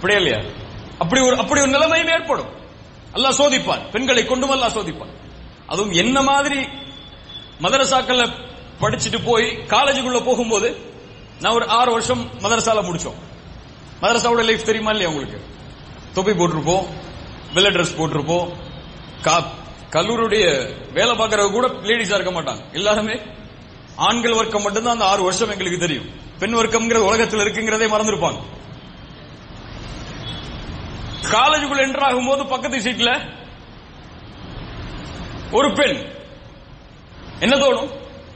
அப்படியே இல்லையா அப்படி ஒரு அப்படி ஒரு நிலைமையும் ஏற்படும் அல்லாஹ் சோதிப்பான் பெண்களை கொண்டும் அல்லாஹ் சோதிப்பான் அதுவும் என்ன மாதிரி மதரசாக்கள்ல படிச்சுட்டு போய் காலேஜுக்குள்ள போகும்போது நான் ஒரு ஆறு வருஷம் மதரசால முடிச்சோம் மதரசாவோட லைஃப் தெரியுமா இல்லையா உங்களுக்கு தொப்பி போட்டிருப்போம் வெள்ளை ட்ரெஸ் போட்டிருப்போம் கா- கல்லூரியுடைய வேலை பார்க்கறவங்க கூட லேடிஸா இருக்க மாட்டாங்க எல்லாருமே ஆண்கள் வர்க்கம் மட்டும்தான் அந்த ஆறு வருஷம் எங்களுக்கு தெரியும் பெண் வர்க்கம்ங்கிற உலகத்தில் இருக்குங்கிறதே மறந்துருப்பாங்க காலேஜுக்குள்ள என்டர் ஆகும்போது பக்கத்து சீட்ல ஒரு பெண் என்ன தோணும்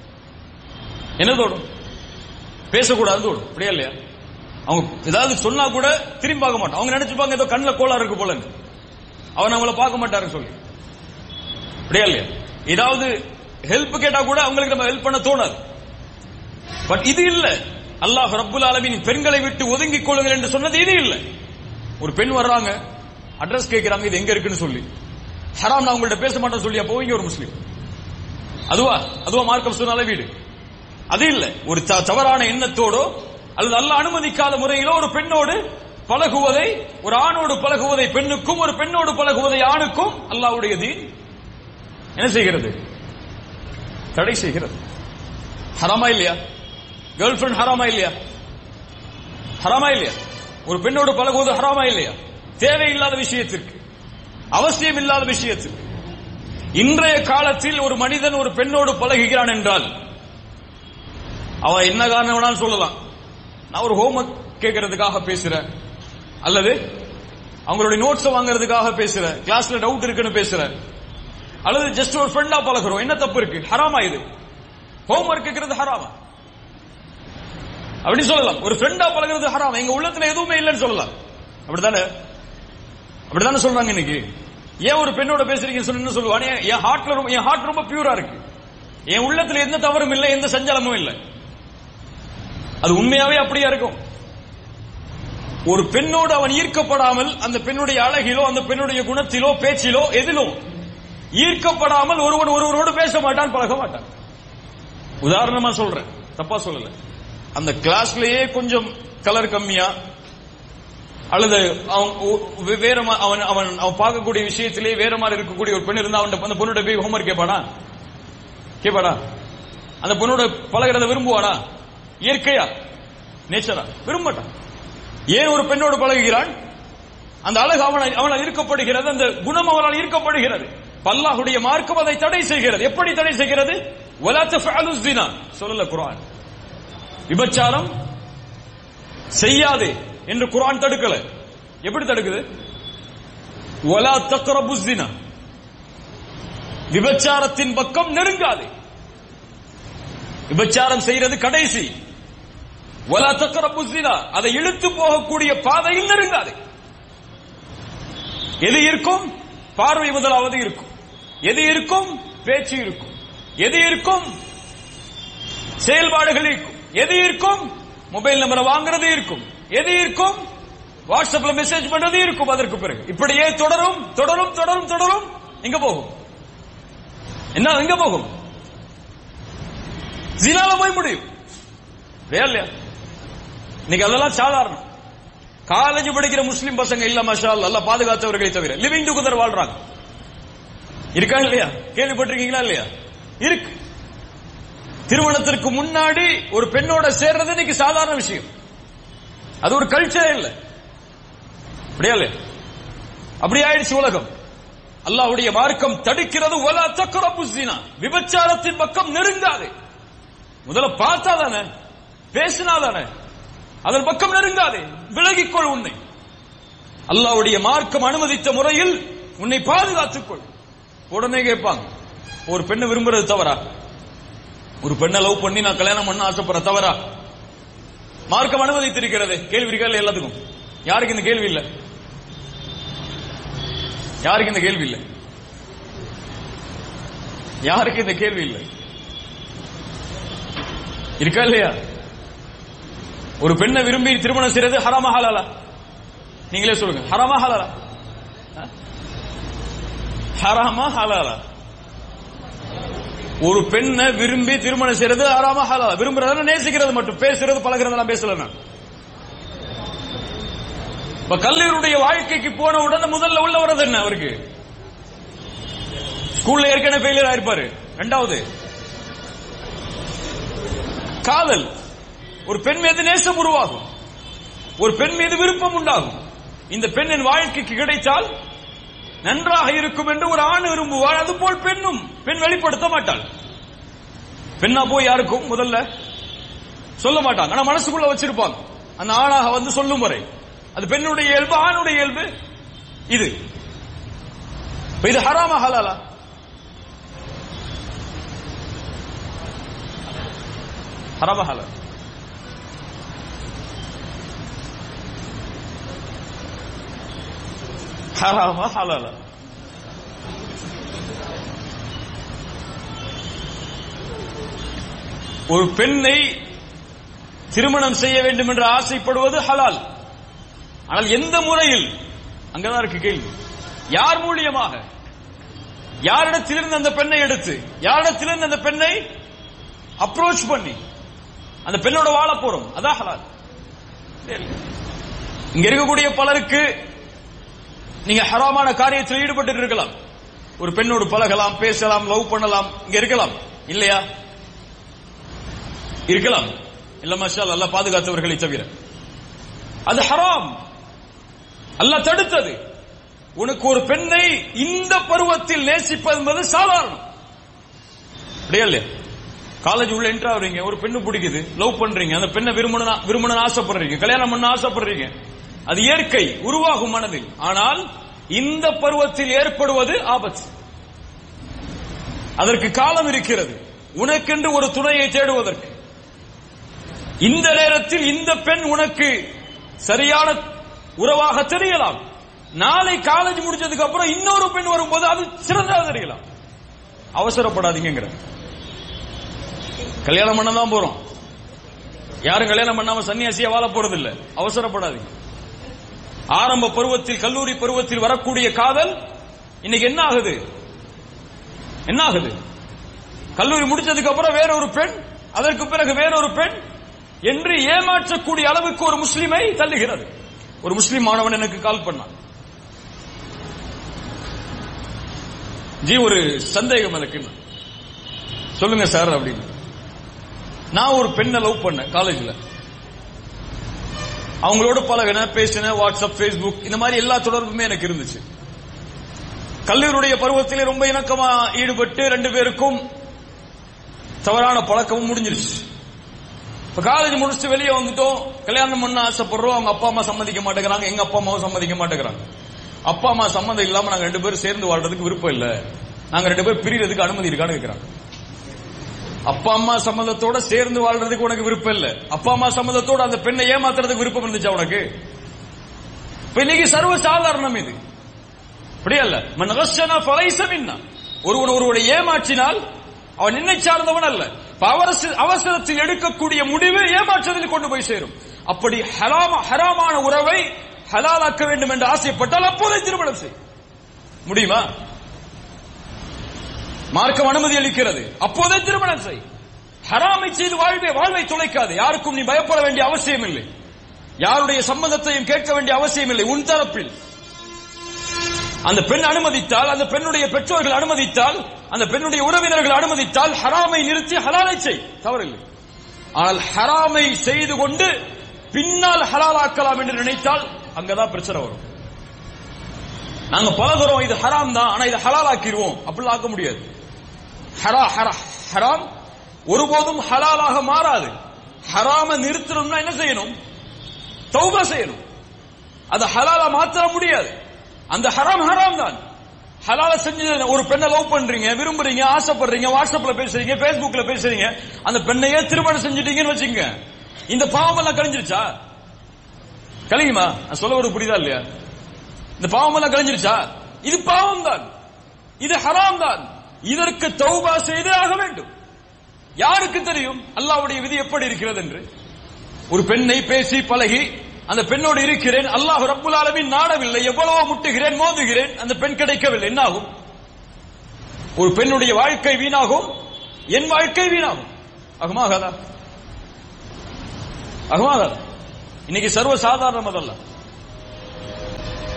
என்ன தோணும் பேசக்கூடாது தோணும் அப்படியா இல்லையா அவங்க ஏதாவது சொன்னா கூட திரும்பி பார்க்க மாட்டான் அவங்க நினைச்சுப்பாங்க ஏதோ கண்ணுல கோளாறு இருக்கு போலன்னு அவன் நம்மள பார்க்க மாட்டாருன்னு சொல்லி அப்படியா இல்லையா ஏதாவது ஹெல்ப் கேட்டா கூட அவங்களுக்கு நம்ம ஹெல்ப் பண்ண தோணாது பட் இது இல்ல அல்லாஹ் ரப்புல் ஆலமீன் பெண்களை விட்டு ஒதுங்கிக் கொள்ளுங்கள் என்று சொன்னது இது இல்ல ஒரு பெண் வர்றாங்க அட்ரஸ் கேட்கறாங்க இது எங்க இருக்குன்னு சொல்லி ஹராம் நான் உங்கள்ட்ட பேச மாட்டேன்னு சொல்லி அப்போ இங்க ஒரு முஸ்லீம் அதுவா அதுவா மார்க்கம் சொன்னால வீடு அது இல்ல ஒரு த- தவறான எண்ணத்தோடோ அல்லது அல்ல அனுமதிக்காத முறையிலோ ஒரு பெண்ணோடு பழகுவதை ஒரு ஆணோடு பழகுவதை பெண்ணுக்கும் ஒரு பெண்ணோடு பழகுவதை ஆணுக்கும் அல்லாஹ்வுடைய தீன் என்ன செய்கிறது தடை செய்கிறது ஹராமா இல்லையா கேர்ள் ஃபிரெண்ட் ஹராமா இல்லையா ஹராமா இல்லையா ஒரு பெண்ணோடு பழகுவது ஹராமா இல்லையா தேவையில்லாத விஷயத்திற்கு அவசியம் இல்லாத விஷயத்திற்கு இன்றைய காலத்தில் ஒரு மனிதன் ஒரு பெண்ணோடு பழகுகிறான் என்றால் அவன் என்ன காரணம் வேணாலும் சொல்லலாம் நான் ஒரு ஹோம்ஒர்க் கேட்கறதுக்காக பேசுறேன் அல்லது அவங்களுடைய நோட்ஸ் வாங்குறதுக்காக பேசுறேன் கிளாஸ்ல டவுட் இருக்குன்னு பேசுறேன் அல்லது ஜஸ்ட் ஒரு ஃப்ரெண்டா பழகுறோம் என்ன தப்பு இருக்கு ஹராமா இது ஹோம்ஒர்க் கேட்கறது ஹராமா அப்படி சொல்லலாம் ஒரு ஃப்ரெண்டா பழகுறது ஹராம் எங்க உள்ளத்துல எதுவுமே இல்லைன்னு சொல்லலாம் அப்படித்தானே அப்படித்தானே சொல்றாங்க இன்னைக்கு ஏன் ஒரு பெண்ணோட பேசுறீங்கன்னு சொல்லி என்ன சொல்லுவானே என் ஹார்ட்ல ரொம்ப என் ஹார்ட் ரொம்ப பியூரா இருக்கு என் உள்ளத்துல எந்த தவறும் இல்லை எந்த சஞ்சலமும் இல்லை அது உண்மையாவே அப்படியா இருக்கும் ஒரு பெண்ணோடு அவன் ஈர்க்கப்படாமல் அந்த பெண்ணுடைய அழகிலோ அந்த பெண்ணுடைய குணத்திலோ பேச்சிலோ எதிலும் ஈர்க்கப்படாமல் ஒருவன் ஒருவரோடு பேச மாட்டான் பழக மாட்டான் உதாரணமா சொல்றேன் தப்பா சொல்லல அந்த கிளாஸ்லயே கொஞ்சம் கலர் கம்மியா அல்லது அவன் ஒ- வே- வேற மா- அவன் அவன் அவன் பார்க்கக்கூடிய விஷயத்திலே வேற மாதிரி இருக்கக்கூடிய ஒரு பெண் இருந்தா அவன் அந்த பொண்ணோட போய் ஹோம்ஒர்க் கேட்பானா கேட்பாடா அந்த பொண்ணோட பழகிறத விரும்புவானா இயற்கையா நேச்சரா விரும்ப மாட்டான் ஏன் ஒரு பெண்ணோடு பழகுகிறான் அந்த அழகு அவனை அவனால் ஈர்க்கப்படுகிறது அந்த குணம் அவனால் ஈர்க்கப்படுகிறது பல்லாஹுடைய மார்க்கம் அதை தடை செய்கிறது எப்படி தடை செய்கிறது வலா தஃஅலு ஸினா சொல்லல குர்ஆன் விபச்சாரம் செய்யாதே என்று குர்ஆன் தடுக்கல எப்படி தடுக்குது வலா தக்ரபு ஸினா விபச்சாரத்தின் பக்கம் நெருங்காதே விபச்சாரம் செய்யறது கடைசி வலா தக்ரபு ஸினா அதை இழுத்து போகக்கூடிய பாதையில் நெருங்காதே எது இருக்கும் பார்வை முதலாவது இருக்கும் எது இருக்கும் பேச்சு இருக்கும் எது இருக்கும் செயல்பாடுகள் இருக்கும் எது இருக்கும் மொபைல் நம்பரை வாங்குறது இருக்கும் எது இருக்கும் வாட்ஸ்அப்ல மெசேஜ் பண்றது இருக்கும் அதற்கு பிறகு இப்படியே தொடரும் தொடரும் தொடரும் தொடரும் எங்க போகும் என்ன எங்க போகும் ஜினால போய் முடியும் இல்லையா இல்லையா இன்னைக்கு அதெல்லாம் சாதாரணம் காலேஜ் படிக்கிற முஸ்லிம் பசங்க இல்ல மஷா அல்லாஹ், அல்லாஹ் பாதுகாத்தவர்களை தவிர லிவிங் டுகெதர் வாழ்றாங்க இருக்கா இல்லையா கேள்விப்பட்டிருக்கீங்களா இல்லையா இருக்கு திருமணத்திற்கு முன்னாடி ஒரு பெண்ணோட சேர்றது இன்னைக்கு சாதாரண விஷயம் அது ஒரு கல்ச்சரே இல்ல அப்படியா இல்லையா அப்படி ஆயிடுச்சு உலகம் அல்லாஹ்வுடைய மார்க்கம் தடுக்கிறது வலா தக்ரபு ஸினா விபச்சாரத்தின் பக்கம் நெருங்காதே முதல்ல பார்த்தா தானே பேசினா தானே அதன் பக்கம் நெருங்காதே விலகிக்கொள் உன்னை அல்லாஹ்வுடைய மார்க்கம் அனுமதித்த முறையில் உன்னை பாதுகாத்துக்கொள் உடனே கேட்பாங்க ஒரு பெண்ணை விரும்புறது தவறா ஒரு பெண்ணை லவ் பண்ணி நான் கல்யாணம் பண்ண ஆசைப்படுற தவறா மார்க்கம் அனுமதித்திருக்கிறது கேள்வி இருக்கா இல்லையா எல்லாத்துக்கும் யாருக்கு இந்த கேள்வி இல்ல யாருக்கு இந்த கேள்வி இல்ல யாருக்கு இந்த கேள்வி இல்லை இருக்கா இல்லையா ஒரு பெண்ணை விரும்பி திருமணம் செய்யறது ஹராமா ஹலாலா நீங்களே சொல்லுங்க ஹராமா ஹலாலா அஹ்? ஹராமா ஹலாலா ஒரு பெண்ணை விரும்பி திருமணம் செய்யறது ஹராமா ஹலாலா விரும்புறதுல நேசிக்கிறது மட்டும் பேசுறது பழகுறதெல்லாம் பேசல நான் இப்ப கல்லூரியுடைய வாழ்க்கைக்கு போன உடனே முதல்ல உள்ள வர்றது என்ன அவருக்கு ஸ்கூல்ல ஏற்கனவே ஃபெயிலியர் ஆயிருப்பாரு ரெண்டாவது காதல் ஒரு பெண் மீது நேசம் உருவாகும் ஒரு பெண் மீது விருப்பம் உண்டாகும் இந்த பெண் என் வாழ்க்கைக்கு கிடைத்தால் நன்றாக இருக்கும் என்று ஒரு ஆண் விரும்புவாள் அதுபோல் பெண்ணும் பெண் வெளிப்படுத்த மாட்டாள் பெண்ணா போய் யாருக்கும் முதல்ல சொல்ல மாட்டாங்க ஆனா மனசுக்குள்ள வச்சிருப்பாங்க அந்த ஆணாக வந்து சொல்லும் வரை அது பெண்ணுடைய இயல்பு ஆணுடைய இயல்பு இது இப்ப இது ஹராமா ஹலாலா ஹராமா ஹலால் ஹராமா ஹலாலா ஒரு பெண்ணை திருமணம் செய்ய வேண்டும் என்று ஆசைப்படுவது ஹலால் ஆனால் எந்த முறையில் அங்கதான் இருக்கு கேள்வி யார் மூலியமாக யாரிடத்திலிருந்து அந்த பெண்ணை எடுத்து யாரிடத்திலிருந்து அந்த பெண்ணை அப்ரோச் பண்ணி அந்த பெண்ணோட வாழ போறோம் அதான் ஹலால் இங்க இருக்கக்கூடிய பலருக்கு நீங்க ஹராமான காரியத்தில் ஈடுபட்டு இருக்கலாம் ஒரு பெண்ணோடு பழகலாம் பேசலாம் லவ் பண்ணலாம் இங்க இருக்கலாம் இல்லையா இருக்கலாம் இல்ல மஷால் அல்ல பாதுகாத்தவர்களை தவிர அது ஹராம் அல்லாஹ் தடுத்தது உனக்கு ஒரு பெண்ணை இந்த பருவத்தில் நேசிப்பது என்பது சாதாரணம் அப்படியா இல்லையா காலேஜ் உள்ள என்ட்ரு ஆகுறீங்க ஒரு பெண்ணு பிடிக்குது லவ் பண்றீங்க அந்த பெண்ணை விரும்பணும் விரும்பணும் ஆசைப்படுறீங்க கல்யாணம் பண்ண ஆசைப்படுறீங்க அது இயற்கை உருவாகும் மனதில் ஆனால் இந்த பருவத்தில் ஏற்படுவது ஆபத்து அதற்கு காலம் இருக்கிறது உனக்கென்று ஒரு துணையை தேடுவதற்கு இந்த நேரத்தில் இந்த பெண் உனக்கு சரியான உறவாக தெரியலாம் நாளை காலேஜ் முடிச்சதுக்கு அப்புறம் இன்னொரு பெண் வரும்போது அது சிறந்ததாக தெரியலாம் அவசரப்படாதீங்கிற கல்யாணம் பண்ண தான் போறோம் யாரும் கல்யாணம் பண்ணாம சன்னியாசியா வாழ போறது இல்ல அவசரப்படாதீங்க ஆரம்ப பருவத்தில் கல்லூரி பருவத்தில் வரக்கூடிய காதல் இன்னைக்கு என்ன ஆகுது என்ன ஆகுது கல்லூரி முடிச்சதுக்கு அப்புறம் வேற ஒரு பெண் அதற்கு பிறகு வேறொரு பெண் என்று ஏமாற்றக்கூடிய அளவுக்கு ஒரு முஸ்லிமை தள்ளுகிறது ஒரு முஸ்லிம் மாணவன் எனக்கு கால் பண்ணான் ஜி ஒரு சந்தேகம் எனக்கு சொல்லுங்க சார் அப்படின்னு நான் ஒரு பெண்ணை லவ் பண்ணேன் காலேஜ்ல அவங்களோட பழகின பேசின வாட்ஸ்அப் ஃபேஸ்புக் இந்த மாதிரி எல்லா தொடர்புமே எனக்கு இருந்துச்சு கல்லூரியுடைய பருவத்திலே ரொம்ப இணக்கமா ஈடுபட்டு ரெண்டு பேருக்கும் தவறான பழக்கமும் முடிஞ்சிருச்சு இப்ப காலேஜ் முடிச்சுட்டு வெளியே வந்துட்டோம் கல்யாணம் பண்ண ஆசைப்படுறோம் அவங்க அப்பா அம்மா சம்மதிக்க மாட்டேங்கிறாங்க எங்க அப்பா அம்மாவும் சம்மதிக்க மாட்டேங்கிறாங்க அப்பா அம்மா சம்மந்தம் இல்லாம நாங்க ரெண்டு பேரும் சேர்ந்து வாழ்றதுக்கு விருப்பம் இல்ல நாங்க ரெண்டு பேரும் பிரியறதுக்கு அனுமதி இருக்கான்னு கேட்கிறாங்க அப்பா அம்மா சம்மந்தத்தோட சேர்ந்து வாழ்றதுக்கு உனக்கு விருப்பம் இல்ல அப்பா அம்மா சம்மந்தத்தோட அந்த பெண்ணை ஏமாத்துறதுக்கு விருப்பம் இருந்துச்சா உனக்கு இப்ப இன்னைக்கு சர்வ சாதாரணம் இது அப்படியே அல்ல மன் ரஷனா ஃபலைஸ மின்னா ஒருவன் ஒருவனை ஏமாற்றினால் அவன் நின்னை சார்ந்தவன் அல்ல இப்ப அவரச அவசரத்தில் எடுக்கக்கூடிய முடிவு ஏமாற்றத்தில் கொண்டு போய் சேரும் அப்படி ஹராம ஹராமான உறவை ஹலாலாக்க வேண்டும் என்று ஆசைப்பட்டால் அப்போதே திருமணம் செய் முடியுமா மார்க்கம் அனுமதி அளிக்கிறது அப்போதே திருமணம் செய் ஹராமை செய்து வாழ்வை வாழ்வை துளைக்காது யாருக்கும் நீ பயப்பட வேண்டிய அவசியம் இல்லை யாருடைய சம்மதத்தையும் கேட்க வேண்டிய அவசியம் இல்லை உன் தரப்பில் அந்த பெண் அனுமதித்தால் அந்த பெண்ணுடைய பெற்றோர்கள் அனுமதித்தால் அந்த பெண்ணுடைய உறவினர்கள் அனுமதித்தால் ஹராமை நிறுத்தி ஹலாலை செய் தவறில்லை ஆனால் ஹராமை செய்து கொண்டு பின்னால் ஹலாலாக்கலாம் என்று நினைத்தால் அங்கதான் பிரச்சனை வரும் நாங்க பழகுறோம் இது ஹராம் தான் ஆனா இதை ஹலாலாக்கிடுவோம் அப்படிலாம் ஆக்க முடியாது ஹரா ஹரா ஹராம் ஒருபோதும் ஹலாலாக மாறாது ஹராம நிறுத்தணும்னா என்ன செய்யணும் தௌபா செய்யணும் அது ஹலாலா மாற்ற முடியாது அந்த ஹராம் ஹராம் தான் ஹலால செஞ்சு ஒரு பெண்ணை லவ் பண்றீங்க விரும்புறீங்க ஆசைப்படுறீங்க வாட்ஸ்அப்ல பேசுறீங்க பேஸ்புக்ல பேசுறீங்க அந்த பெண்ணையே திருமணம் செஞ்சுட்டீங்கன்னு வச்சுங்க இந்த பாவம் எல்லாம் கழிஞ்சிருச்சா கழியுமா நான் சொல்ல ஒரு புரியுதா இல்லையா இந்த பாவம் எல்லாம் கழிஞ்சிருச்சா இது பாவம் தான் இது ஹராம் தான் இதற்கு தௌபா செய்தே ஆக வேண்டும் யாருக்கு தெரியும் அல்லாவுடைய விதி எப்படி இருக்கிறது என்று ஒரு பெண்ணை பேசி பழகி அந்த பெண்ணோடு இருக்கிறேன் அல்லாஹ் ரப்புல் ஆலமின் நாடவில்லை எவ்வளவோ முட்டுகிறேன் மோதுகிறேன் அந்த பெண் கிடைக்கவில்லை என்ன ஆகும் ஒரு பெண்ணுடைய வாழ்க்கை வீணாகும் என் வாழ்க்கை வீணாகும் அகமாகாதா அகமாகாதா இன்னைக்கு சர்வ சாதாரணம் அதல்ல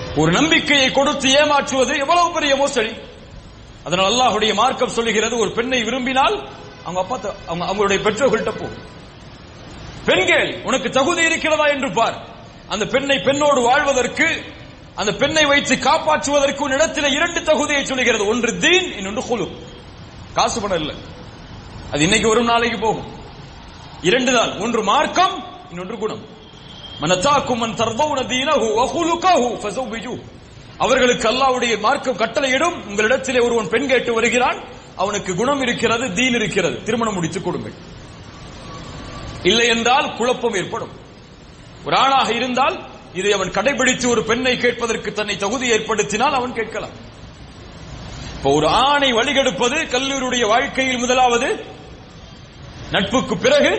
ஒரு நம்பிக்கையை கொடுத்து ஏமாற்றுவது எவ்வளவு பெரிய மோசடி அதனால் அல்லாஹ்வுடைய மார்க்கம் சொல்லுகிறது ஒரு பெண்ணை விரும்பினால் அவங்க அப்பா த- அவங்க அவங்களுடைய பெற்றோர்கள்ட்ட போ பெண்கள் உனக்கு தகுதி இருக்கிறதா என்று பார் அந்த பெண்ணை பெண்ணோடு வாழ்வதற்கு அந்த பெண்ணை வைத்து காப்பாற்றுவதற்கு உன் இடத்துல இரண்டு தகுதியை சொல்லுகிறது ஒன்று தீன் இன்னொன்று குழு காசு பணம் இல்ல அது இன்னைக்கு ஒரு நாளைக்கு போகும் இரண்டு தான் ஒன்று மார்க்கம் இன்னொன்று குணம் மனத்தாக்கும் மன் தர்பவுன தீனஹு வகுலுகஹு ஃபஸவ்விஜு அவர்களுக்கு அல்லாஹ்வுடைய மார்க்கம் கட்டளையிடும் உங்களிடத்திலே ஒருவன் பெண் கேட்டு வருகிறான் அவனுக்கு குணம் இருக்கிறது தீன் இருக்கிறது திருமணம் முடித்துக் கொடுங்கள் இல்லை என்றால் குழப்பம் ஏற்படும் ஒரு ஆணாக இருந்தால் இதை அவன் கடைபிடித்து ஒரு பெண்ணை கேட்பதற்கு தன்னை தகுதி ஏற்படுத்தினால் அவன் கேட்கலாம் இப்போ ஒரு ஆணை வழிகெடுப்பது கல்லூரியுடைய வாழ்க்கையில் முதலாவது நட்புக்கு பிறகு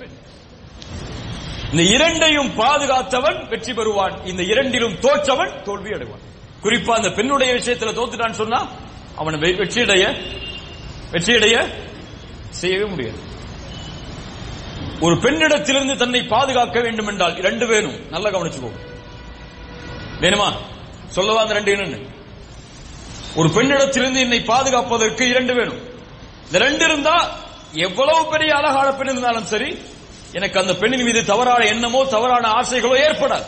இந்த இரண்டையும் பாதுகாத்தவன் வெற்றி பெறுவான் இந்த இரண்டிலும் தோற்றவன் தோல்வி அடைவான் குறிப்பா அந்த பெண்ணுடைய விஷயத்துல தோத்துட்டான்னு சொன்னா அவன் வெ- வெற்றியடைய வெற்றியடைய செய்யவே முடியாது ஒரு பெண்ணிடத்திலிருந்து தன்னை பாதுகாக்க வேண்டும் என்றால் இரண்டு வேணும் நல்லா கவனிச்சுக்கோ வேணுமா சொல்லவா அந்த ரெண்டு என்னன்னு ஒரு பெண்ணிடத்திலிருந்து என்னை பாதுகாப்பதற்கு இரண்டு வேணும் இந்த ரெண்டு இருந்தா எவ்வளவு பெரிய அழகான பெண் இருந்தாலும் சரி எனக்கு அந்த பெண்ணின் மீது தவறான எண்ணமோ தவறான ஆசைகளோ ஏற்படாது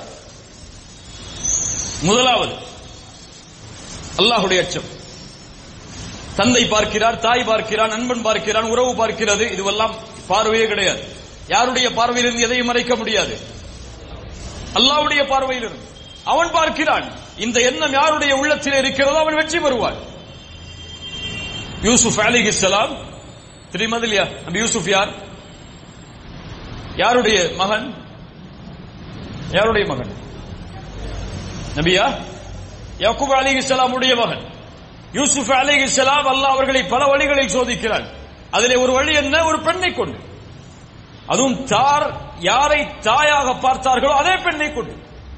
முதலாவது அல்லாஹுடைய அச்சம் தந்தை பார்க்கிறார் தாய் பார்க்கிறார் நண்பன் பார்க்கிறான் உறவு பார்க்கிறது இதுவெல்லாம் பார்வையே கிடையாது யாருடைய பார்வையிலிருந்து எதையும் மறைக்க முடியாது அல்லாஹ்வுடைய பார்வையிலிருந்து அவன் பார்க்கிறான் இந்த எண்ணம் யாருடைய உள்ளத்தில் இருக்கிறதோ அவன் வெற்றி பெறுவான் யூசுப் அலிஹிஸ்ஸலாம் தெரியுமா இல்லையா நபி யூசுப் யார் யாருடைய மகன் யாருடைய மகன் நபியா யாக்கூப் அலிஹிஸ்ஸலாமுடைய மகன் யூசுப் அலிஹிஸ்ஸலாம் அல்லாஹ் அவர்களை பல வழிகளில் சோதிக்கிறான் அதிலே ஒரு வழி என்ன ஒரு பெண்ணை கொண்டு அதுவும் தார் யாரை தாயாக பார்த்தார்களோ அதே பெண்ணை கொண்டு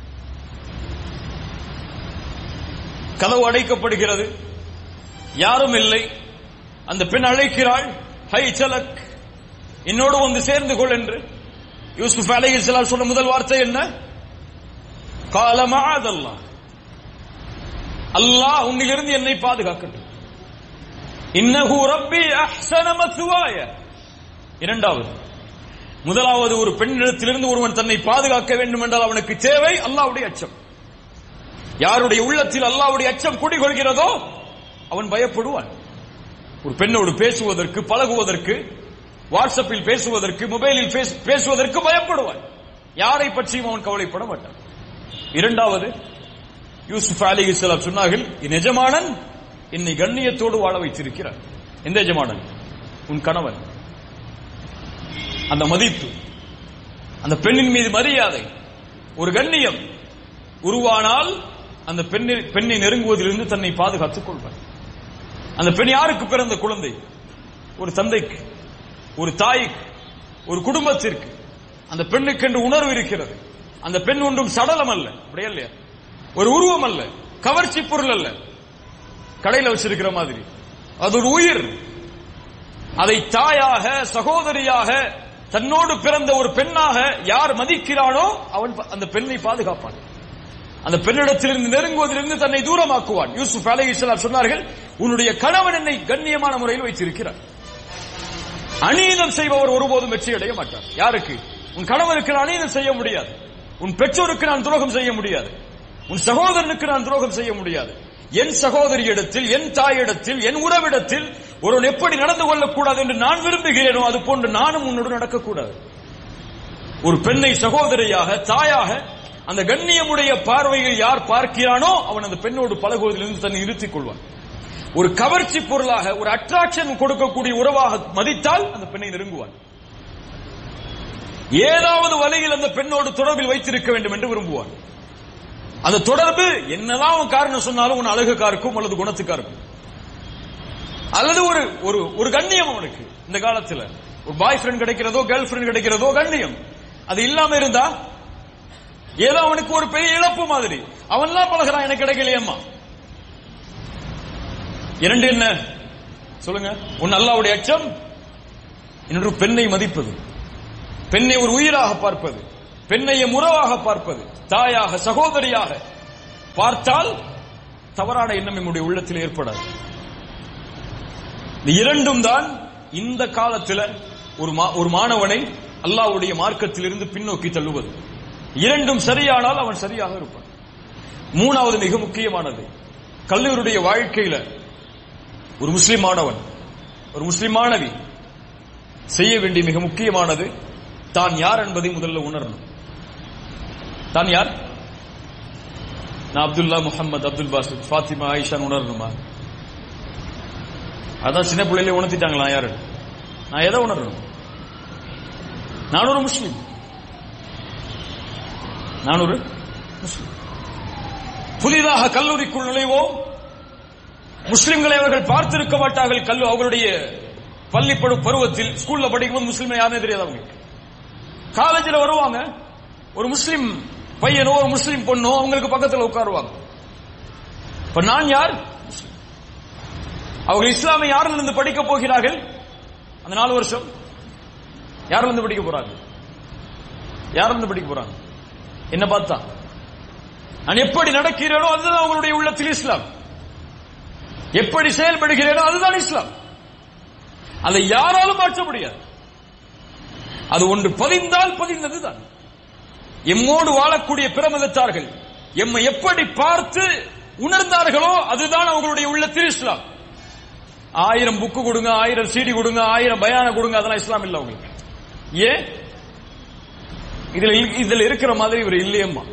கதவு அடைக்கப்படுகிறது யாரும் இல்லை அந்த பெண் அழைக்கிறாள் ஹை சலக் என்னோடு வந்து சேர்ந்து கொள் என்று யூசுப் அலைஹிஸ்ஸலாம் சொன்ன முதல் வார்த்தை என்ன காலமாதல்லா அல்லாஹ் உன்னிலிருந்து என்னை பாதுகாக்கட்டும் இன்னஹு ரப்பி அஹ்ஸன மத்வாய இரண்டாவது முதலாவது ஒரு பெண்ணிடத்திலிருந்து ஒருவன் தன்னை பாதுகாக்க வேண்டும் என்றால் அவனுக்கு தேவை அல்லாஹ்வுடைய அச்சம் யாருடைய உள்ளத்தில் அல்லாஹ்வுடைய அச்சம் குடிகொள்கிறதோ அவன் பயப்படுவான் ஒரு பெண்ணோடு பேசுவதற்கு பழகுவதற்கு வாட்ஸ்அப்பில் பேசுவதற்கு மொபைலில் பேச- பேசுவதற்கு பயப்படுவான் யாரை பற்றியும் அவன் கவலைப்பட மாட்டான் இரண்டாவது யூசுப் அலி இஸ்லாம் சொன்னார்கள் என் எஜமானன் என்னை கண்ணியத்தோடு வாழ வைத்திருக்கிறார் எந்த எஜமானன் உன் கணவன் அந்த மதிப்பு அந்த பெண்ணின் மீது மரியாதை ஒரு கண்ணியம் உருவானால் அந்த பெண்ணை பெண்ணை நெருங்குவதிலிருந்து தன்னை பாதுகாத்துக் கொள்வார் அந்த பெண் யாருக்கு பிறந்த குழந்தை ஒரு தந்தைக்கு ஒரு தாய்க்கு ஒரு குடும்பத்திற்கு அந்த பெண்ணுக்கு என்று உணர்வு இருக்கிறது அந்த பெண் ஒன்றும் சடலம் அல்ல அப்படியே இல்லையா ஒரு உருவம் அல்ல கவர்ச்சி பொருள் அல்ல கடையில வச்சிருக்கிற மாதிரி அது ஒரு உயிர் அதை தாயாக சகோதரியாக தன்னோடு பிறந்த ஒரு பெண்ணாக யார் மதிக்கிறானோ அவன் ப- அந்த பெண்ணை பாதுகாப்பான் அந்த பெண்ணிடத்திலிருந்து நெருங்குவதிலிருந்து தன்னை தூரமாக்குவான் யூசுப் அலை சொன்னார்கள் உன்னுடைய கணவன் என்னை கண்ணியமான முறையில் வைத்திருக்கிறார் அநீதம் செய்பவர் ஒருபோதும் வெற்றி அடைய மாட்டார் யாருக்கு உன் கணவனுக்கு நான் அநீதம் செய்ய முடியாது உன் பெற்றோருக்கு நான் துரோகம் செய்ய முடியாது உன் சகோதரனுக்கு நான் துரோகம் செய்ய முடியாது என் சகோதரியிடத்தில் என் தாயிடத்தில் என் உறவிடத்தில் ஒருவன் எப்படி நடந்து கொள்ளக்கூடாது என்று நான் விரும்புகிறேனோ அது போன்று நானும் உன்னோடு நடக்கக்கூடாது ஒரு பெண்ணை சகோதரியாக தாயாக அந்த கண்ணியமுடைய பார்வையில் யார் பார்க்கிறானோ அவன் அந்த பெண்ணோடு பழகுவதிலிருந்து தன்னை நிறுத்திக் கொள்வான் ஒரு கவர்ச்சி பொருளாக ஒரு அட்ராக்ஷன் கொடுக்கக்கூடிய உறவாக மதித்தால் அந்த பெண்ணை நெருங்குவான் ஏதாவது வழியில் அந்த பெண்ணோடு தொடர்பில் வைத்திருக்க வேண்டும் என்று விரும்புவான் அந்த தொடர்பு என்னதான் அவன் காரணம் சொன்னாலும் உன் அழகுக்கா இருக்கும் அல்லது குணத்துக்கா இருக்கும் அல்லது ஒரு ஒரு ஒரு கண்ணியம் அவனுக்கு இந்த காலத்துல ஒரு பாய் ஃப்ரெண்ட் கிடைக்கிறதோ கேர்ள் ஃப்ரெண்ட் கிடைக்கிறதோ கண்ணியம் அது இல்லாம இருந்தா ஏதோ அவனுக்கு ஒரு பெரிய இழப்பு மாதிரி அவன்லாம் பழகிறான் எனக்கு கிடைக்கலையம்மா இரண்டு என்ன சொல்லுங்க ஒன்னு அல்லாவுடைய அச்சம் இன்னொரு பெண்ணை மதிப்பது பெண்ணை ஒரு உயிராக பார்ப்பது பெண்ணைய முறவாக பார்ப்பது தாயாக சகோதரியாக பார்த்தால் தவறான எண்ணம் நம்முடைய உள்ளத்தில் ஏற்படாது இந்த இரண்டும் தான் இந்த காலத்துல ஒரு மா- ஒரு மாணவனை அல்லாஹ்வுடைய மார்க்கத்திலிருந்து பின்னோக்கி தள்ளுவது இரண்டும் சரியானால் அவன் சரியாக இருப்பான் மூணாவது மிக முக்கியமானது கல்லூருடைய வாழ்க்கையில ஒரு முஸ்லிம் மாணவன் ஒரு முஸ்லிம் மாணவி செய்ய வேண்டிய மிக முக்கியமானது தான் யார் என்பதை முதல்ல உணரணும் தான் யார் நான் அப்துல்லா முஹம்மது அப்துல் பாசித் ஃபாத்திமா ஆயிஷான்னு உணரணுமா அதான் சின்ன பிள்ளையில உணர்த்திட்டாங்களா யாரு நான் எதை உணரணும் நான் ஒரு முஸ்லிம் நான் ஒரு முஸ்லிம் புதிதாக கல்லூரிக்குள் நுழைவோம் முஸ்லிம்களை அவர்கள் பார்த்திருக்க மாட்டார்கள் கல்லு அவர்களுடைய பள்ளி படு பருவத்தில் ஸ்கூல்ல படிக்கும்போது முஸ்லிம் யாருமே தெரியாது அவங்களுக்கு காலேஜில் வருவாங்க ஒரு முஸ்லிம் பையனோ ஒரு முஸ்லிம் பொண்ணோ அவங்களுக்கு பக்கத்தில் உட்காருவாங்க இப்ப நான் யார் முஸ்லிம். அவர்கள் இஸ்லாமை யாரில் இருந்து படிக்க போகிறார்கள் அந்த நாலு வருஷம் யாரில் இருந்து படிக்க போறாங்க யாரில் இருந்து படிக்க போறாங்க என்ன பார்த்தா நான் எப்படி நடக்கிறேனோ அதுதான் அவங்களுடைய உள்ளத்தில் இஸ்லாம் எப்படி செயல்படுகிறேனோ அதுதான் இஸ்லாம் அதை யாராலும் மாற்ற முடியாது அது ஒன்று பதிந்தால் பதிந்ததுதான் எம்மோடு வாழக்கூடிய பிரமதத்தார்கள் எம்மை எப்படி பார்த்து உணர்ந்தார்களோ அதுதான் அவங்களுடைய உள்ளத்தில் இஸ்லாம் ஆயிரம் புக்கு கொடுங்க ஆயிரம் சீடி கொடுங்க ஆயிரம் பயான கொடுங்க அதெல்லாம் இஸ்லாம் இல்ல உங்களுக்கு ஏன் இதுல இல்- இதுல இருக்கிற மாதிரி இவர் இல்லையம்மா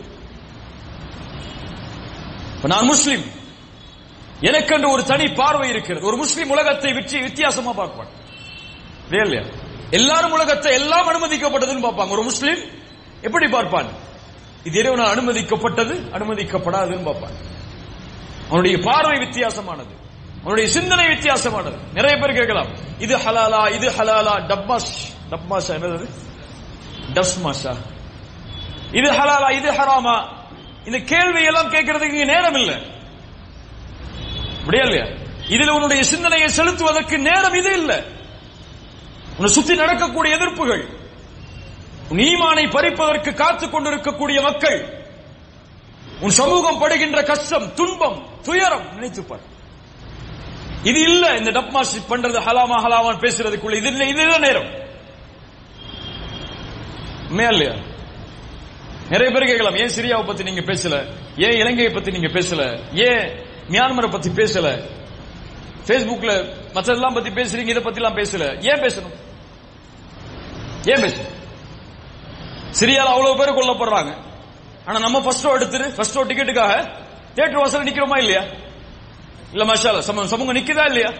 இப்ப நான் முஸ்லிம் எனக்கென்று ஒரு தனி பார்வை இருக்கிறது ஒரு முஸ்லிம் உலகத்தை விற்றி வித்தியாசமா பார்ப்பான் இல்லையா இல்லையா எல்லாரும் உலகத்தை எல்லாம் அனுமதிக்கப்பட்டதுன்னு பார்ப்பாங்க ஒரு முஸ்லிம் எப்படி பார்ப்பான் இது இறைவனால் அனுமதிக்கப்பட்டது அனுமதிக்கப்படாதுன்னு பார்ப்பான் அவனுடைய பார்வை வித்தியாசமானது அவனுடைய சிந்தனை வித்தியாசமானது நிறைய பேர் கேட்கலாம் இது ஹலாலா இது ஹலாலா டப்மாஷ் டப்மாஷா என்னது டஸ்மாஷா இது ஹலாலா இது ஹராமா இந்த கேள்வி எல்லாம் கேட்கறதுக்கு இங்க நேரம் இல்லை அப்படியா இல்லையா இதுல உன்னுடைய சிந்தனையை செலுத்துவதற்கு நேரம் இது இல்லை உன்னை சுத்தி நடக்கக்கூடிய எதிர்ப்புகள் உன் ஈமானை பறிப்பதற்கு காத்துக் கொண்டிருக்கக்கூடிய மக்கள் உன் சமூகம் படுகின்ற கஷ்டம் துன்பம் துயரம் நினைத்துப்பார் இது இல்ல இந்த டப்மாஸ் பண்றது ஹலாமா ஹலாமான் பேசுறதுக்குள்ள இது இல்ல இது இல்ல நேரம் உண்மையா இல்லையா நிறைய பேர் கேட்கலாம் ஏன் சிரியாவை பத்தி நீங்க பேசல ஏன் இலங்கையை பத்தி நீங்க பேசல ஏன் மியான்மரை பத்தி பேசல Facebookல மற்றதெல்லாம் பத்தி பேசுறீங்க இதை பத்தி எல்லாம் பேசல ஏன் பேசணும் ஏன் பேசணும் சிரியால அவ்வளவு பேர் கொல்லப்படுறாங்க ஆனா நம்ம ஃபர்ஸ்ட் ஷோ எடுத்துட்டு ஃபர்ஸ்ட் ஷோ டிக்கெட்டுக்காக தியேட்டர் வாசல்ல நிக்கிறோமா இல்லையா இல்ல மஷால சமூகம் சமூகம் நிக்குதா இல்லையா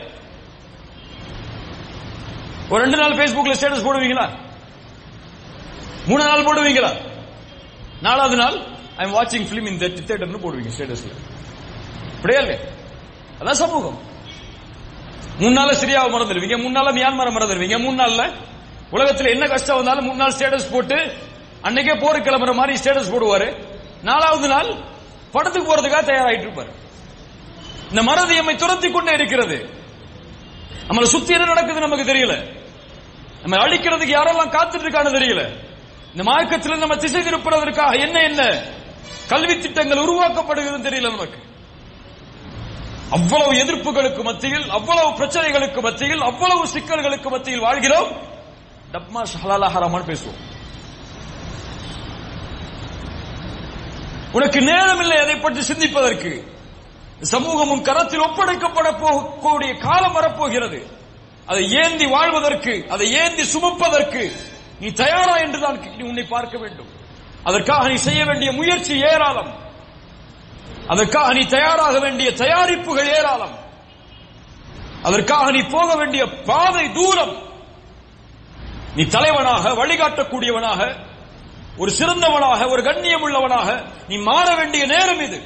ஒரு ரெண்டு நாள் Facebookல ஸ்டேட்டஸ் போடுவீங்களா மூணு நாள் போடுவீங்களா நாலாவது நாள் ஐ எம் வாட்சிங் பிலிம் இன் தியேட்டர்னு போடுவீங்க ஸ்டேட்டஸ்ல அப்படியே இல்லையா அதான் சமூகம் மூணு நாள்ல சிரியாவை மறந்துடுவீங்க மூணு நாள்ல மியான்மரை மறந்துடுவீங்க மூணு நாள்ல உலகத்துல என்ன கஷ்டம் வந்தாலும் மூணு நாள் ஸ்டேட்டஸ் போட்டு அன்னைக்கே போரு கிளம்புற மாதிரி ஸ்டேட்டஸ் போடுவாரு நாலாவது நாள் படத்துக்கு போறதுக்காக தயாராயிட்டு இருப்பாரு இந்த மறதி எம்மை துரத்தி கொண்டே இருக்கிறது நம்மளை சுத்தி என்ன நடக்குது நமக்கு தெரியல நம்ம அழிக்கிறதுக்கு யாரெல்லாம் காத்துட்டு இருக்கான்னு தெரியல இந்த மார்க்கத்தில் நம்ம திசை திருப்புறதற்காக என்ன என்ன கல்வி திட்டங்கள் உருவாக்கப்படுகிறதுன்னு தெரியல நமக்கு அவ்வளவு எதிர்ப்புகளுக்கு மத்தியில் அவ்வளவு பிரச்சனைகளுக்கு மத்தியில் அவ்வளவு சிக்கல்களுக்கு மத்தியில் வாழ்கிறோம் டப்மா ஹலாலா ஹராமான்னு பேசுவோம் உனக்கு நேரம் இல்லை அதை பற்றி சிந்திப்பதற்கு சமூகமும் கரத்தில் ஒப்படைக்கப்பட போகக்கூடிய காலம் வரப்போகிறது அதை ஏந்தி வாழ்வதற்கு அதை ஏந்தி சுமப்பதற்கு நீ தயாரா என்றுதான் நீ உன்னை பார்க்க வேண்டும் அதற்காக நீ செய்ய வேண்டிய முயற்சி ஏராளம் அதற்காக நீ தயாராக வேண்டிய தயாரிப்புகள் ஏராளம் அதற்காக நீ போக வேண்டிய பாதை தூரம் நீ தலைவனாக வழிகாட்டக்கூடியவனாக ஒரு சிறந்தவனாக ஒரு கண்ணியம் உள்ளவனாக நீ மாற வேண்டிய நேரம் இது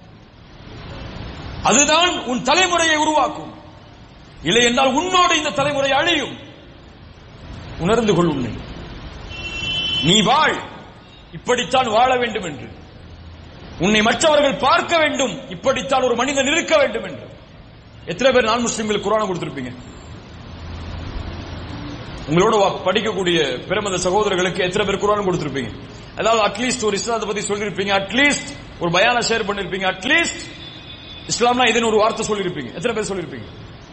அதுதான் உன் தலைமுறையை உருவாக்கும் இல்லை என்றால் உன்னோடு இந்த தலைமுறை அழியும் உணர்ந்து கொள் உன்னை நீ வாழ் இப்படித்தான் வாழ வேண்டும் என்று உன்னை மற்றவர்கள் பார்க்க வேண்டும் இப்படித்தான் ஒரு மனிதன் இருக்க வேண்டும் என்று எத்தனை பேர் நான் முஸ்லிம்களுக்கு குரான கொடுத்திருப்பீங்க உங்களோட வா- படிக்கக்கூடிய பிரமத சகோதரர்களுக்கு எத்தனை பேர் குரான் கொடுத்திருப்பீங்க அதாவது அட்லீஸ்ட் ஒரு இஸ்லாத்தை பத்தி சொல்லிருப்பீங்க அட்லீஸ்ட் ஒரு பயானை ஷேர் பண்ணிருப்பீங்க அட்லீஸ்ட் இஸ்லாம்னா இதுன்னு ஒரு வார்த்தை சொல்லியிருப்பீங்க எத்தனை பேர் சொல்லியிருப்பீங்க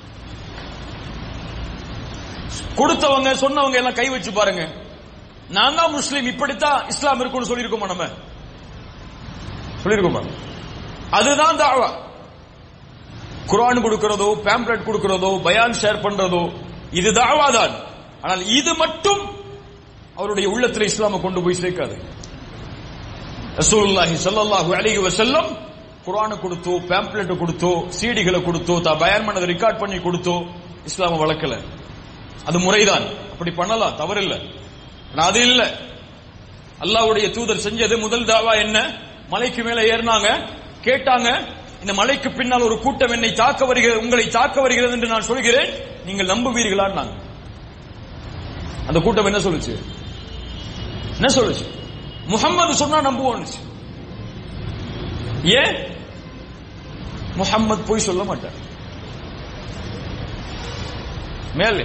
கொடுத்தவங்க சொன்னவங்க எல்லாம் கை வச்சு பாருங்க நான் தான் முஸ்லீம் இப்படித்தான் இஸ்லாம் இருக்கும்னு சொல்லியிருக்கோமா நம்ம சொல்லியிருக்கோமா அதுதான் தாவா குர்ஆன் கொடுக்கிறதோ பேம்ப்ளெட் கொடுக்கிறதோ பயான் ஷேர் பண்றதோ இது தாவா தான் ஆனால் இது மட்டும் அவருடைய உள்ளத்தில் இஸ்லாமை கொண்டு போய் சேர்க்காது ரசூலுல்லாஹி ஸல்லல்லாஹு அலைஹி வஸல்லம் குர்ஆனை கொடுத்தோ பேம்ப்ளெட் கொடுத்தோ சீடிகளை கொடுத்தோ தான் பயான் பண்ணதை ரெக்கார்ட் பண்ணி கொடுத்தோ இஸ்லாமை வளர்க்கல அது முறைதான் அப்படி பண்ணலாம் தவறில்ல ஆனா அது இல்ல அல்லாஹ்வுடைய தூதர் செஞ்சது முதல் தாவா என்ன மலைக்கு மேல ஏறினாங்க கேட்டாங்க இந்த மலைக்கு பின்னால் ஒரு கூட்டம் என்னை தாக்க வருகிறது உங்களை தாக்க வருகிறது என்று நான் சொல்கிறேன் நீங்கள் நம்புவீர்களா அந்த கூட்டம் என்ன சொல்லுச்சு என்ன சொல்லுச்சு முகம்மது சொன்னா நம்புவோம் ஏன் முகம்மது போய் சொல்ல மாட்டார் மேலே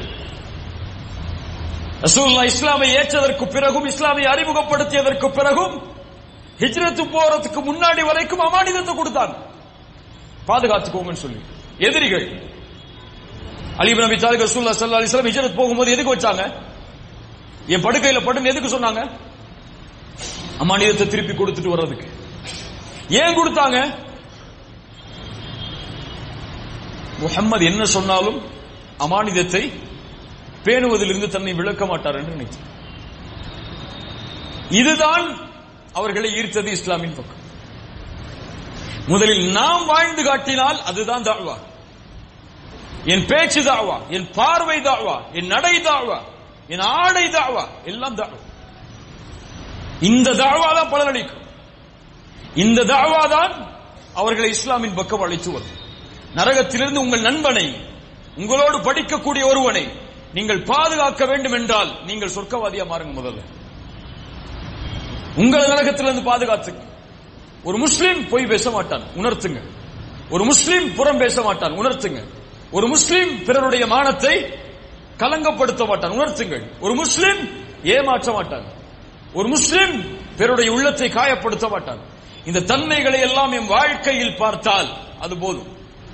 ரசூல்லா இஸ்லாமை ஏற்றதற்கு பிறகும் இஸ்லாமை அறிமுகப்படுத்தியதற்கு பிறகும் ஹிஜ்ரத்து போறதுக்கு முன்னாடி வரைக்கும் அமானிதத்தை கொடுத்தாங்க பாதுகாத்துக்கோங்கன்னு சொல்லி எதிரிகள் அலிபன் நபி தாலிக் ரசூல்லா ஸல்லல்லாஹு அலைஹி வஸல்லம் ஹிஜ்ரத் போகும்போது எதுக்கு வச்சாங்க என் படுக்கையில படுன்னு எதுக்கு சொன்னாங்க அமானிதத்தை திருப்பி கொடுத்துட்டு வர்றதுக்கு ஏன் கொடுத்தாங்க முஹம்மது என்ன சொன்னாலும் அமானிதத்தை பேணுவதிலிருந்து தன்னை விளக்க மாட்டார் என்று நினைத்தார் இதுதான் அவர்களை ஈர்த்தது இஸ்லாமின் பக்கம் முதலில் நாம் வாழ்ந்து காட்டினால் அதுதான் தாழ்வா என் பேச்சு தாழ்வா என் பார்வை தாழ்வா என் நடை தாழ்வா என் ஆடை தாழ்வா எல்லாம் தாழ்வா இந்த தாழ்வா தான் பலனளிக்கும் இந்த தாழ்வா தான் அவர்களை இஸ்லாமின் பக்கம் அழைத்து வரும் நரகத்திலிருந்து உங்கள் நண்பனை உங்களோடு படிக்கக்கூடிய ஒருவனை நீங்கள் பாதுகாக்க வேண்டும் என்றால் நீங்கள் சொர்க்கவாதியா மாறுங்க முதல்ல உங்கள் நரகத்திலிருந்து பாதுகாத்துங்க ஒரு முஸ்லீம் பொய் பேச மாட்டான் உணர்த்துங்க ஒரு முஸ்லீம் புறம் பேச மாட்டான் உணர்த்துங்க ஒரு முஸ்லீம் பிறருடைய மானத்தை கலங்கப்படுத்த மாட்டான் உணர்த்துங்கள் ஒரு முஸ்லீம் ஏமாற்ற மாட்டான் ஒரு முஸ்லீம் பிறருடைய உள்ளத்தை காயப்படுத்த மாட்டான் இந்த தன்மைகளை எல்லாம் என் வாழ்க்கையில் பார்த்தால் அது போதும்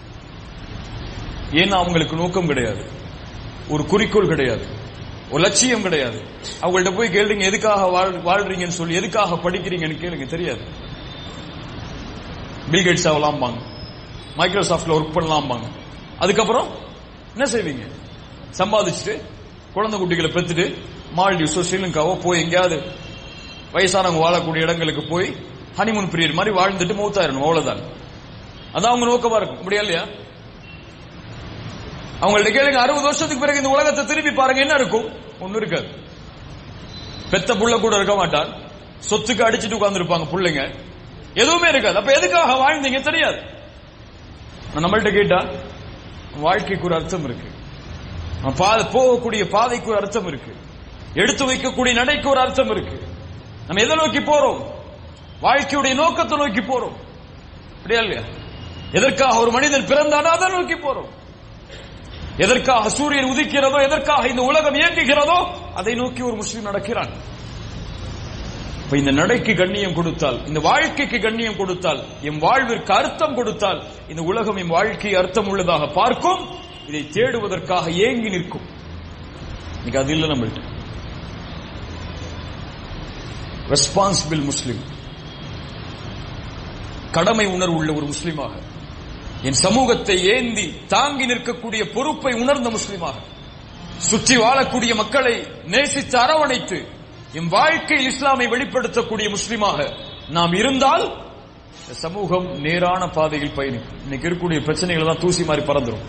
ஏன்னா அவங்களுக்கு நோக்கம் கிடையாது ஒரு குறிக்கோள் கிடையாது ஒரு லட்சியம் கிடையாது அவங்கள்ட்ட போய் கேளுங்க எதுக்காக வாழ்- வாழ்றீங்கன்னு சொல்லி எதுக்காக படிக்கிறீங்கன்னு கேளுங்க தெரியாது பில்கேட்ஸ் ஆகலாம்பாங்க மைக்ரோசாஃப்ட்ல ஒர்க் பண்ணலாம்பாங்க அதுக்கப்புறம் என்ன செய்வீங்க சம்பாதிச்சுட்டு குழந்தை குட்டிகளை பெத்துட்டு மால்டீவ்ஸோ ஸ்ரீலங்காவோ போய் எங்கேயாவது வயசானவங்க வாழக்கூடிய இடங்களுக்கு போய் ஹனிமூன் பீரியட் மாதிரி வாழ்ந்துட்டு மௌத்தாயிரணும் அவ்வளவுதான் அதான் அவங்க நோக்கமா இருக்கும் அப்படியா இல்லையா அவங்கள்ட்ட கேளுங்க அறுபது வருஷத்துக்கு பிறகு இந்த உலகத்தை திரும்பி பாருங்க என்ன இருக்கும் ஒண்ணும் இருக்காது பெத்த புள்ள கூட இருக்க மாட்டான் சொத்துக்கு அடிச்சிட்டு உட்கார்ந்துருப்பாங்க புள்ளைங்க எதுவுமே இருக்காது அப்ப எதுக்காக வாழ்ந்தீங்க தெரியாது நான் நம்மள்ட்ட கேட்டா வாழ்க்கைக்கு ஒரு அர்த்தம் இருக்கு நம்ம பா- போகக்கூடிய பாதைக்கு ஒரு அர்த்தம் இருக்கு எடுத்து வைக்கக்கூடிய நடைக்கு ஒரு அர்த்தம் இருக்கு நம்ம எதை நோக்கி போறோம் வாழ்க்கையுடைய நோக்கத்தை நோக்கி போறோம் அப்படியா இல்லையா எதற்காக ஒரு மனிதன் பிறந்தானோ அதை நோக்கி போறோம் எதற்காக சூரியன் உதிக்கிறதோ எதற்காக இந்த உலகம் இயங்குகிறதோ அதை நோக்கி ஒரு முஸ்லீம் நடக்கிறான் இப்ப இந்த நடைக்கு கண்ணியம் கொடுத்தால் இந்த வாழ்க்கைக்கு கண்ணியம் கொடுத்தால் என் வாழ்விற்கு அர்த்தம் கொடுத்தால் இந்த உலகம் என் வாழ்க்கை அர்த்தம் உள்ளதாக பார்க்கும் இதை தேடுவதற்காக ஏங்கி நிற்கும் இன்னைக்கு அது இல்லை நம்மள்ட்ட ரெஸ்பான்சிபிள் முஸ்லிம் கடமை உணர்வு உள்ள ஒரு முஸ்லிமாக என் சமூகத்தை ஏந்தி தாங்கி நிற்கக்கூடிய பொறுப்பை உணர்ந்த முஸ்லிமாக சுற்றி வாழக்கூடிய மக்களை நேசித்து அரவணைத்து என் வாழ்க்கையில் இஸ்லாமை வெளிப்படுத்தக்கூடிய முஸ்லிமாக நாம் இருந்தால் இந்த சமூகம் நேரான பாதையில் பயணிக்கும் இன்னைக்கு இருக்கக்கூடிய பிரச்சனைகள் தான் தூசி மாதிரி பறந்துரும்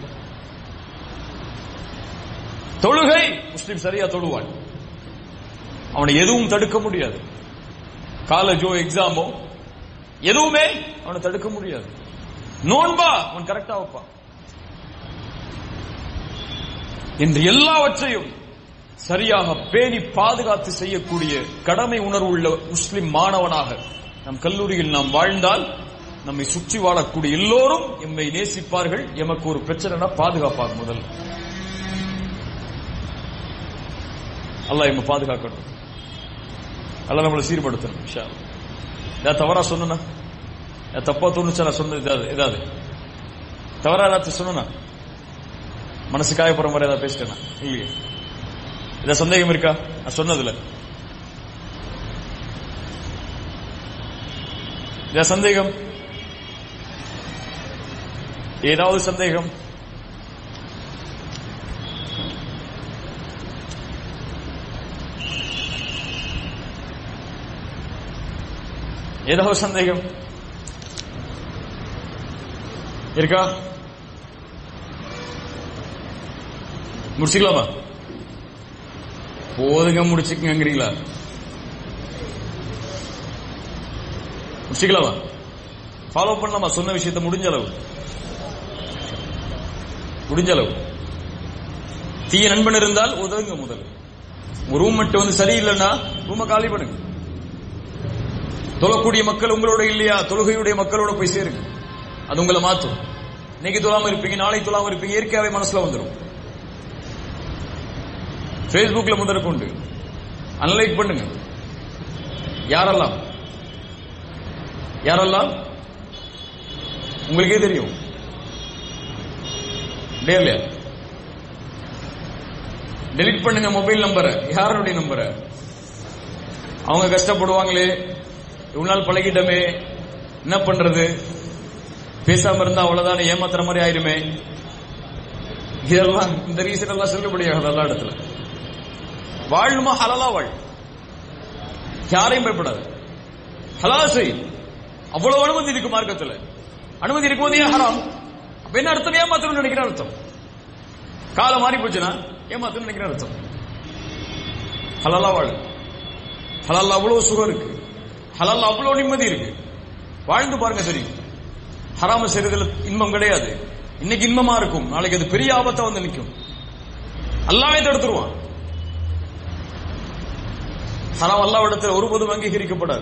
தொழுகை முஸ்லிம் சரியா தொழுவான் அவனை எதுவும் தடுக்க முடியாது காலேஜோ எக்ஸாமோ எதுவுமே அவனை தடுக்க முடியாது நோன்பா அவன் கரெக்டா வைப்பான் என்று எல்லாவற்றையும் சரியாக பேணி பாதுகாத்து செய்யக்கூடிய கடமை உணர்வு உள்ள முஸ்லிம் மாணவனாக நம் கல்லூரியில் நாம் வாழ்ந்தால் நம்மை சுற்றி வாழக்கூடிய எல்லோரும் எம்மை நேசிப்பார்கள் எமக்கு ஒரு பிரச்சனைனா பாதுகாப்பாங்க முதல்ல அல்லாஹ் எம்மை பாதுகாக்கணும் அல்லாஹ் நம்மளை சீர்படுத்தணும் இன்ஷா அல்லாஹ். ஏதாவது தவறா சொன்னா தப்பா தோணுச்சா நான் சொன்னது ஏதாவது ஏதாவது தவறா ஏதாச்சும் சொன்னா மனசு காயப்படுற மாதிரி ஏதாவது பேசிட்டேனா இல்லையே இத சந்தேகம் இருக்கா நான் சொன்னதுல இத சந்தேகம் ஏதாவது சந்தேகம் ஏதாவது சந்தேகம் இருக்கா முடிச்சுக்கலாமா போதுங்க முடிச்சுக்கங்கிறீங்களா முடிச்சுக்கலாமா ஃபாலோ பண்ணலாமா சொன்ன விஷயத்தை முடிஞ்ச அளவு முடிஞ்ச அளவு தீய நண்பன் இருந்தால் உதவுங்க முதல் ஒரு ரூம் மட்டும் வந்து சரியில்லைன்னா ரூம காலி பண்ணுங்க தொழக்கூடிய மக்கள் உங்களோட இல்லையா தொழுகையுடைய மக்களோட போய் சேருங்க அது உங்களை மாத்தும் இன்னைக்கு தொழாம இருப்பீங்க நாளை தொழாம இருப்பீங்க இயற்கையாவே மனசுல வந்துடும் Facebookல முதற்கொண்டு அனலைக் பண்ணுங்க யாரெல்லாம் யாரெல்லாம் உங்களுக்கே தெரியும் இல்லையா இல்லையா டெலிட் பண்ணுங்க மொபைல் நம்பரை யாருடைய நம்பரை அவங்க கஷ்டப்படுவாங்களே இவ்வளவு நாள் பழகிட்டமே என்ன பண்றது பேசாம இருந்தா அவ்வளவுதான் ஏமாத்துற மாதிரி ஆயிருமே இதெல்லாம் இந்த ரீசன் எல்லாம் செல்லுபடியாகாது எல்லா இடத்துல வாழணுமா ஹலலா வாழ் யாரையும் பயப்படாது ஹலா செய் அவ்வளவு அனுமதி இருக்கு மார்க்கத்துல அனுமதி இருக்கும்போது ஏன் ஹராம் அப்ப என்ன அர்த்தம் ஏமாத்தணும்னு நினைக்கிற அர்த்தம் காலம் மாறி போச்சுன்னா ஏமாத்தணும்னு நினைக்கிற அர்த்தம் ஹலலா வாழ் ஹலால் அவ்வளவு சுகம் இருக்கு ஹலால் அவ்வளவு நிம்மதி இருக்கு வாழ்ந்து பாருங்க தெரியும் ஹராம செய்யறதுல இன்பம் கிடையாது இன்னைக்கு இன்பமா இருக்கும் நாளைக்கு அது பெரிய ஆபத்தா வந்து நிற்கும் அல்லாமே தடுத்துருவான் ஹராம் அல்லா இடத்துல ஒருபோதும் அங்கீகரிக்கப்படாது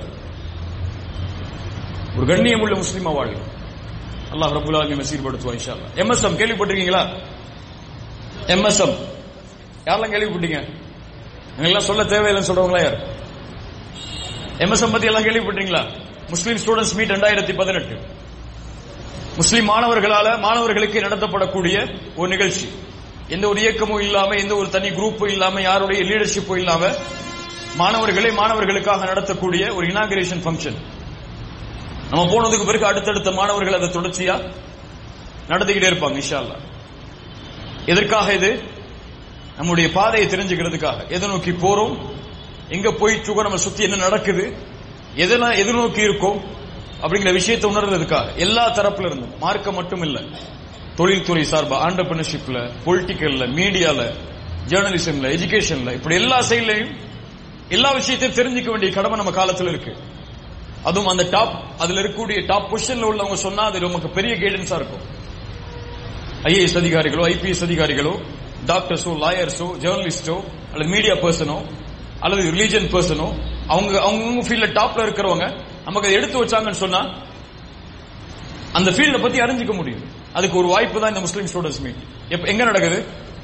ஒரு கண்ணியம் உள்ள முஸ்லீமா வாழ்க்கை அல்லாஹ் ரபுல் ஆலமி சீர்படுத்துவா இன்ஷா அல்லாஹ் எம்எஸ்எம் கேள்விப்பட்டிருக்கீங்களா எம்எஸ்எம் யாரெல்லாம் கேள்விப்பட்டீங்க எல்லாம் சொல்ல தேவையில்லைன்னு சொல்றவங்களா யார் எம்எஸ்எம் பத்தி எல்லாம் கேள்விப்பட்டீங்களா முஸ்லீம் ஸ்டூடெண்ட்ஸ் மீட் ரெண்டாயிரத்தி பதினெட்டு முஸ்லீம் மாணவர்களால மாணவர்களுக்கு நடத்தப்படக்கூடிய ஒரு நிகழ்ச்சி எந்த ஒரு இயக்கமும் இல்லாம எந்த ஒரு தனி குரூப்பும் இல்லாம யாருடைய லீடர்ஷிப்பும் இல்லாம மாணவர்களே மாணவர்களுக்காக நடத்தக்கூடிய ஒரு இனாகிரேஷன் ஃபங்க்ஷன் நம்ம போனதுக்கு பிறகு அடுத்தடுத்த மாணவர்கள் அதை தொடர்ச்சியா நடத்திக்கிட்டே இருப்பாங்க இன்ஷா அல்லாஹ் எதற்காக இது நம்முடைய பாதையை தெரிஞ்சுக்கிறதுக்காக எதை நோக்கி போறோம் எங்க போயிட்டு இருக்கோம் நம்ம சுத்தி என்ன நடக்குது எதெல்லாம் எது நோக்கி இருக்கோம் அப்படிங்கிற விஷயத்தை உணர்றதுக்காக எல்லா தரப்புல இருந்தும் மார்க்கம் மட்டும் இல்ல தொழில்துறை சார்பா ஆண்டர்பிரினர்ஷிப்ல பொலிட்டிக்கல்ல மீடியால ஜேர்னலிசம்ல எஜுகேஷன்ல இப்படி எல்லா சைட்லயும் எல்லா விஷயத்தையும் தெரிஞ்சுக்க வேண்டிய கடமை நம்ம காலத்துல இருக்கு அதுவும் அந்த டாப் அதுல இருக்கக்கூடிய டாப் பொசிஷன்ல உள்ளவங்க சொன்னா அது நமக்கு பெரிய கைடன்ஸா இருக்கும் ஐஏஎஸ் அதிகாரிகளோ ஐபிஎஸ் அதிகாரிகளோ டாக்டர்ஸோ லாயர்ஸோ ஜேர்னலிஸ்டோ அல்லது மீடியா பர்சனோ அல்லது ரிலீஜன் பர்சனோ அவங்க அவங்க ஃபீல்ட்ல டாப்ல இருக்கிறவங்க நமக்கு அதை எடுத்து வச்சாங்கன்னு சொன்னா அந்த ஃபீல்ட பத்தி அறிஞ்சிக்க முடியும் அதுக்கு ஒரு வாய்ப்பு தான் இந்த முஸ்லீம் ஸ்டூடெண்ட்ஸ் மீட் எப்ப எங்க நடக்குது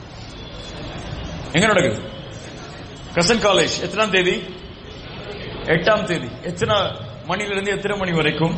எங்க நடக்குது கிரசன் காலேஜ் எத்தனாம் தேதி எட்டாம் தேதி எத்தனை மணில இருந்து எத்தனை மணி வரைக்கும்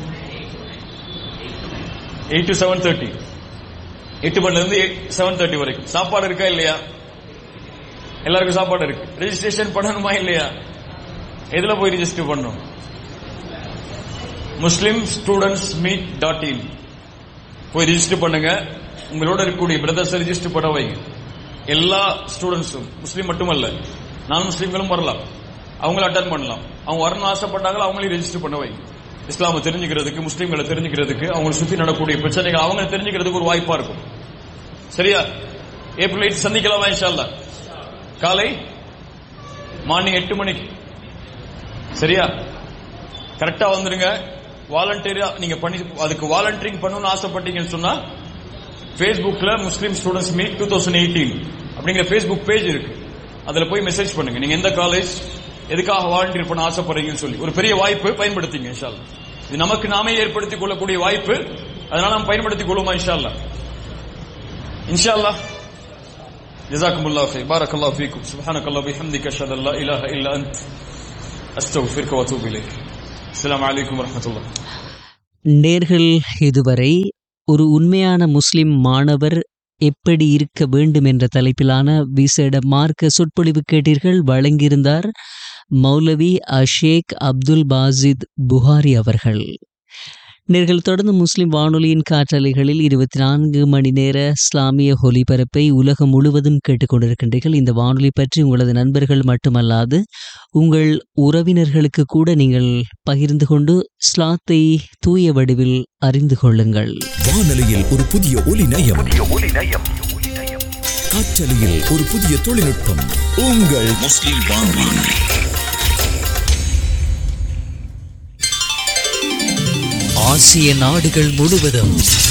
எயிட் டு செவன் தேர்ட்டி எட்டு மணில இருந்து செவன் தேர்ட்டி வரைக்கும் சாப்பாடு இருக்கா இல்லையா எல்லாருக்கும் சாப்பாடு இருக்கு ரெஜிஸ்ட்ரேஷன் பண்ணணுமா இல்லையா எதுல போய் ரெஜிஸ்டர் பண்ணணும் Muslim students meet dot in போய் ரெஜிஸ்டர் பண்ணுங்க உங்களோட இருக்கக்கூடிய பிரதர்ஸ் ரெஜிஸ்டர் பண்ண வைங்க எல்லா ஸ்டூடெண்ட்ஸும் முஸ்லீம் மட்டுமல்ல நான் முஸ்லீம்களும் வரலாம் அவங்கள அட்டன் பண்ணலாம் அவங்க வரணும்னு ஆசைப்பட்டாங்களோ அவங்களையும் ரெஜிஸ்டர் பண்ண வைங்க இஸ்லாமை தெரிஞ்சுக்கிறதுக்கு முஸ்லீம்களை தெரிஞ்சுக்கிறதுக்கு அவங்களை சுத்தி நடக்கக்கூடிய பிரச்சனைகள் அவங்க தெரிஞ்சுக்கிறதுக்கு ஒரு வாய்ப்பா இருக்கும் சரியா ஏப்ரல் எயிட் சந்திக்கலாமா இன்ஷா அல்லாஹ் காலை மார்னிங் எட்டு மணிக்கு சரியா கரெக்டா வந்துருங்க வாலண்டியரா நீங்க பண்ணி அதுக்கு வாலண்டியரிங் பண்ணணும்னு ஆசைப்பட்டீங்கன்னு சொன்னா Facebookல Muslim students meet two thousand eighteen அப்படிங்கிற ஃபேஸ்புக் பேஜ் இருக்கு அதுல போய் மெசேஜ் பண்ணுங்க நீங்க எந்த காலேஜ் எதுக்காக வாலண்டியர் பண்ண ஆசைப்படுறீங்கன்னு சொல்லி ஒரு பெரிய வாய்ப்பு பயன்படுத்திங்க இன்ஷா அல்லாஹ். இது நமக்கு நாமே ஏற்படுத்திக் கொள்ளக்கூடிய வாய்ப்பு அதனால நாம் பயன்படுத்திக் கொள்வோமா இன்ஷா அல்லாஹ் இன்ஷா அல்லாஹ் جزاكم الله خير بارك الله فيكم سبحانك الله وبحمدك اشهد ان لا اله الا انت استغفرك واتوب اليك السلام عليكم ورحمه الله நேர்கள் இதுவரை ஒரு உண்மையான முஸ்லிம் மாணவர் எப்படி இருக்க வேண்டும் என்ற தலைப்பிலான விசேட மார்க்க சொற்பொழிவு கேட்டீர்கள் வழங்கியிருந்தார் மௌலவி அஷேக் அப்துல் பாசித் புகாரி அவர்கள் நேர்கள் தொடர்ந்து முஸ்லிம் வானொலியின் காற்றலைகளில் இருபத்தி நான்கு மணி நேர இஸ்லாமிய ஒலிபரப்பை உலகம் முழுவதும் கேட்டுக்கொண்டிருக்கின்றீர்கள் இந்த வானொலி பற்றி உங்களது நண்பர்கள் மட்டுமல்லாது உங்கள் உறவினர்களுக்கு கூட நீங்கள் பகிர்ந்து கொண்டு ஸ்லாத்தை தூய வடிவில் அறிந்து கொள்ளுங்கள் வானொலியில் ஒரு புதிய ஒலி நயம் காற்றலையில் ஒரு புதிய தொழில்நுட்பம் உங்கள் முஸ்லிம் வானொலி ஆசிய நாடுகள் முழுவதும்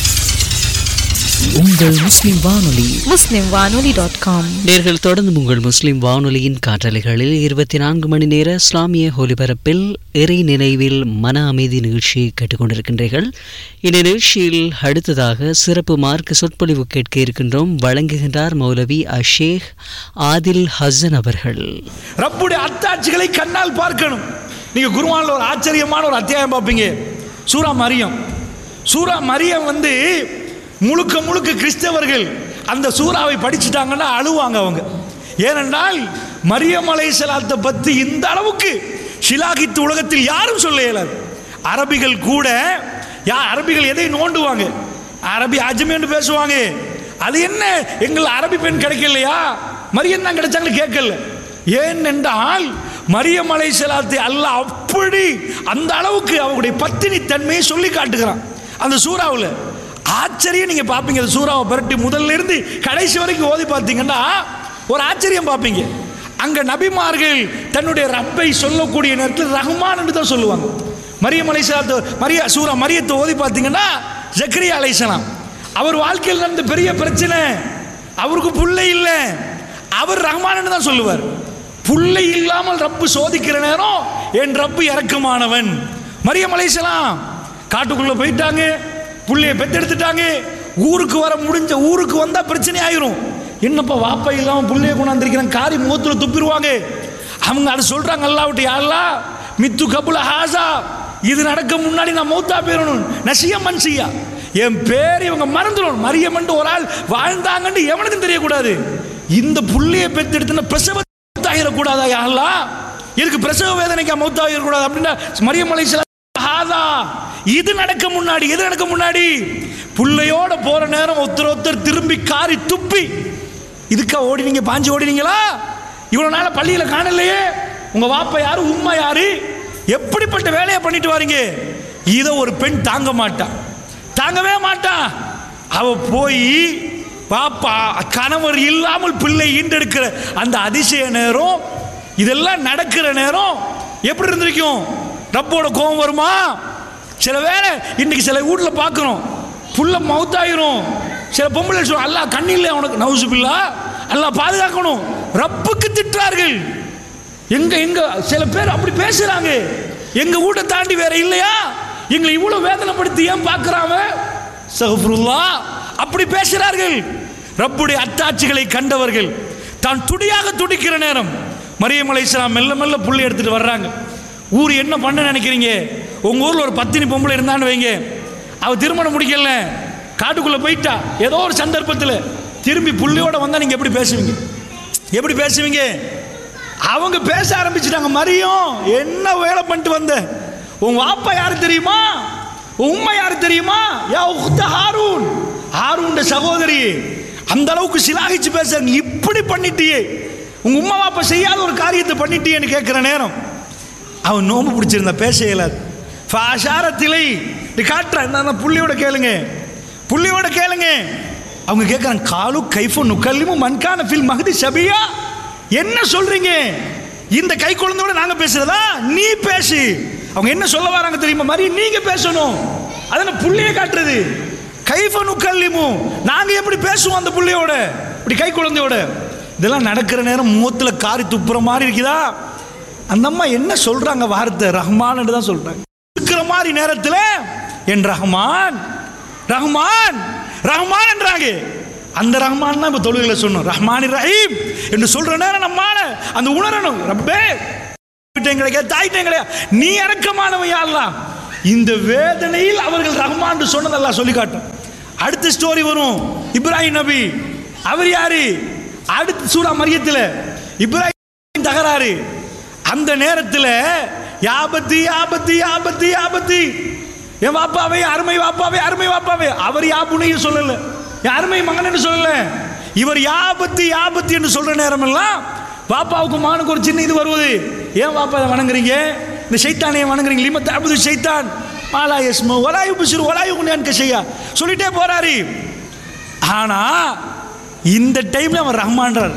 உங்கள் முஸ்லிம் வானொலி muslimwanoli.com நேர்கள் தொடர்ந்து உங்கள் முஸ்லிம் வானொலியின் காற்றலைகளில் இருபத்தி நான்கு மணி நேர இஸ்லாமிய ஒலிபரப்பில் இறை நினைவில் மன அமைதி நிகழ்ச்சியை கேட்டுக்கொண்டிருக்கின்றீர்கள் இந்த நிகழ்ச்சியில் அடுத்ததாக சிறப்பு மார்க்க சொற்பொழிவு கேட்க இருக்கின்றோம் வழங்குகின்றார் மௌலவி அஷேக் ஆதில் ஹசன் அவர்கள் ரப்புடைய அத்தாட்சிகளை கண்ணால் பார்க்கணும் நீங்க குருவானில் ஒரு ஆச்சரியமான ஒரு அத்தியாயம் பார்ப்பீங்க சூரா மரியம் சூரா மரியம் வந்து முழுக்க முழுக்க கிறிஸ்தவர்கள் அந்த சூறாவை படிச்சுட்டாங்கன்னா அழுவாங்க அவங்க ஏனென்றால் மரியம் அலைசலாத்தை பற்றி இந்த அளவுக்கு ஷிலாகித்து உலகத்தில் யாரும் சொல்ல இயலாது அரபிகள் கூட யா அரபிகள் எதை நோண்டுவாங்க அரபி அஜ்மேன்னு பேசுவாங்க அது என்ன எங்கள் அரபி பெண் கிடைக்கலையா மரியம் தான் கிடைச்சாங்கன்னு கேட்கல ஏன் என்றால் மரியம் அலை செலாத்தை அல்ல அப்படி அந்த அளவுக்கு அவருடைய பத்தினி தன்மையை சொல்லி காட்டுகிறான் அந்த சூறாவில் ஆச்சரியம் நீங்க பார்ப்பீங்க அந்த சூறாவை புரட்டி முதல்ல இருந்து கடைசி வரைக்கும் ஓதி பார்த்தீங்கன்னா ஒரு ஆச்சரியம் பார்ப்பீங்க அங்க நபிமார்கள் தன்னுடைய ரப்பை சொல்லக்கூடிய நேரத்தில் ரஹ்மான் என்று தான் சொல்லுவாங்க மரியம் அலைசலாத்து மரியா சூரா மரியத்தை ஓதி பார்த்தீங்கன்னா ஜக்கரியா அலைசலாம் அவர் வாழ்க்கையில் நடந்த பெரிய பிரச்சனை அவருக்கு புள்ளை இல்லை அவர் ரஹ்மான் தான் சொல்லுவார் புள்ளை இல்லாமல் ரப்பு சோதிக்கிற நேரம் என் ரப்பு இறக்கமானவன் மரியம் அலைசலாம் காட்டுக்குள்ள போயிட்டாங்க புள்ளைய பெத்தெடுத்துட்டாங்க ஊருக்கு வர முடிஞ்ச ஊருக்கு வந்தா பிரச்சனை ஆயிரும் என்னப்பா வாப்பா இல்லாம புள்ளைய கொண்டாந்துருக்கிறேன் காரி முகத்துல துப்பிடுவாங்க அவங்க அதை சொல்றாங்க அல்லாவிட்டு யாருலா மித்து கபுல ஹாசா இது நடக்க முன்னாடி நான் மௌத்தா போயிடணும் நசியா மன்சியா என் பேர் இவங்க மறந்துடும் மரியமன்ட்டு ஒரு ஆள் வாழ்ந்தாங்கன்னு எவனுக்கும் தெரியக்கூடாது இந்த புள்ளைய பெத்தெடுத்துன பிரசவ மௌத்தாகிடக்கூடாதா யாரெல்லாம் இதுக்கு பிரசவ வேதனைக்கு மௌத்தாகிடக்கூடாது அப்படின்னா மரியம் அலைசலாம் ஹாதா இது நடக்க முன்னாடி எது நடக்க முன்னாடி புள்ளையோட போற நேரம் ஒருத்தர் ஒருத்தர் திரும்பி காரி துப்பி இதுக்கா ஓடினீங்க பாஞ்சு ஓடினீங்களா இவ்வளவு நாள பள்ளியில காணலையே உங்க வாப்பா யாரு உம்மா யாரு எப்படிப்பட்ட வேலையை பண்ணிட்டு வாரீங்க இதை ஒரு பெண் தாங்க மாட்டா தாங்கவே மாட்டா அவ போய் பாப்பா கணவர் இல்லாமல் பிள்ளை ஈண்டெடுக்கிற அந்த அதிசய நேரம் இதெல்லாம் நடக்கிற நேரம் எப்படி இருந்திருக்கும் ரப்போட கோபம் வருமா சில வேளை இன்னைக்கு சில வீட்டில் பார்க்குறோம் புள்ள மவுத்தாயிரும் சில பொம்பளை சொல்லுவோம் அல்லா கண்ணில்லை அவனுக்கு நவுசுபில்லா அல்லாஹ் பாதுகாக்கணும் ரப்புக்கு திட்டுறார்கள் எங்க எங்க சில பேர் அப்படி பேசுறாங்க எங்க வீட்டை தாண்டி வேற இல்லையா எங்களை இவ்வளவு வேதனைப்படுத்தி ஏன் பார்க்கறாங்க சஹஃபுருல்லா அப்படி பேசுகிறார்கள் ரப்புடைய அத்தாட்சிகளை கண்டவர்கள் தான் துடியாக துடிக்கிற நேரம் மரியம் அலைஹிஸ்ஸலாம் மெல்ல மெல்ல புள்ளி எடுத்துட்டு வர்றாங்க ஊர் என்ன பண்ண நினைக்கிறீங்க உங்க ஊர்ல ஒரு பத்தினி பொம்பளை இருந்தான்னு வைங்க அவ திருமணம் முடிக்கல காட்டுக்குள்ள போயிட்டா ஏதோ ஒரு சந்தர்ப்பத்தில் திரும்பி புள்ளியோட வந்தா நீங்க எப்படி பேசுவீங்க எப்படி பேசுவீங்க அவங்க பேச ஆரம்பிச்சிட்டாங்க மரியம் என்ன வேலை பண்ணிட்டு வந்த உன் வாப்பா யாரு தெரியுமா உன் உம்மா யாரு தெரியுமா யா உக்த ஹாரூன் ஹாரூன் சகோதரி அந்த அளவுக்கு சிலாகிச்சு பேச நீ இப்படி பண்ணிட்டியே உங்க உம்மா வாப்பா செய்யாத ஒரு காரியத்தை பண்ணிட்டியேன்னு கேட்கிற நேரம் அவன் நோம்பு பிடிச்சிருந்தா பேச இயலாது ஃபாஷாரத்திலை நீ காட்டுறேன் என்ன புள்ளியோட கேளுங்க புள்ளியோட கேளுங்க அவங்க கேட்குறாங்க காலு கைஃபு நுக்கல்லிமு மன்கான ஃபில் மகதி சபியா என்ன சொல்றீங்க இந்த கை குழந்தையோட நாங்க பேசுறதா நீ பேசு அவங்க என்ன சொல்ல வராங்க தெரியுமா மாதிரி நீங்க பேசணும் அதன புள்ளிய காட்டுறது கைஃப நுக்கல்லிமு நாங்க எப்படி பேசுவோம் அந்த புள்ளையோட இப்படி கை குழந்தையோட இதெல்லாம் நடக்கிற நேரம் முகத்துல காரி துப்புற மாதிரி இருக்குதா அந்த அம்மா என்ன சொல்றாங்க வார்த்தை ரஹ்மான் தான் சொல்றாங்க இருக்கிற மாதிரி நேரத்தில் என் ரஹ்மான் ரஹ்மான் ரஹ்மான் என்றாங்க அந்த ரஹ்மான் தான் இப்போ தொழுகையில் சொன்னோம் ரஹ்மான் ரஹீம் என்று சொல்ற நேரம் நம்மால அந்த உணரணும் ரப்பே விட்டேன் கிடையாது தாயிட்டேன் கிடையாது நீ இறக்கமானவன் யாரெல்லாம் இந்த வேதனையில் அவர்கள் ரஹ்மான் சொன்னது அல்லாஹ் சொல்லி காட்டும் அடுத்த ஸ்டோரி வரும் இப்ராஹிம் நபி அவர் யாரு அடுத்த சூரா மரியத்தில் இப்ராஹிம் தகராறு அந்த நேரத்தில் யாபத்து யாபத்து யாபத்து யாபத்து என் வாப்பாவே அருமை வாப்பாவே அருமை வாப்பாவே அவர் யாப்புனையும் சொல்லல என் அருமை மகன் சொல்லல இவர் யாபத்து யாபத்து என்று சொல்ற நேரம் எல்லாம் பாப்பாவுக்கு மகனுக்கு ஒரு சின்ன இது வருவது ஏன் பாப்பா இதை வணங்குறீங்க இந்த சைத்தானையை வணங்குறீங்க லிமத் அபுது சைத்தான் மாலா யஸ்மு ஒலாயு பிசுறு ஒலாயு குண்யான் கஷையா சொல்லிட்டே போறாரு ஆனா இந்த டைம்ல அவன் ரஹ்மான்றார்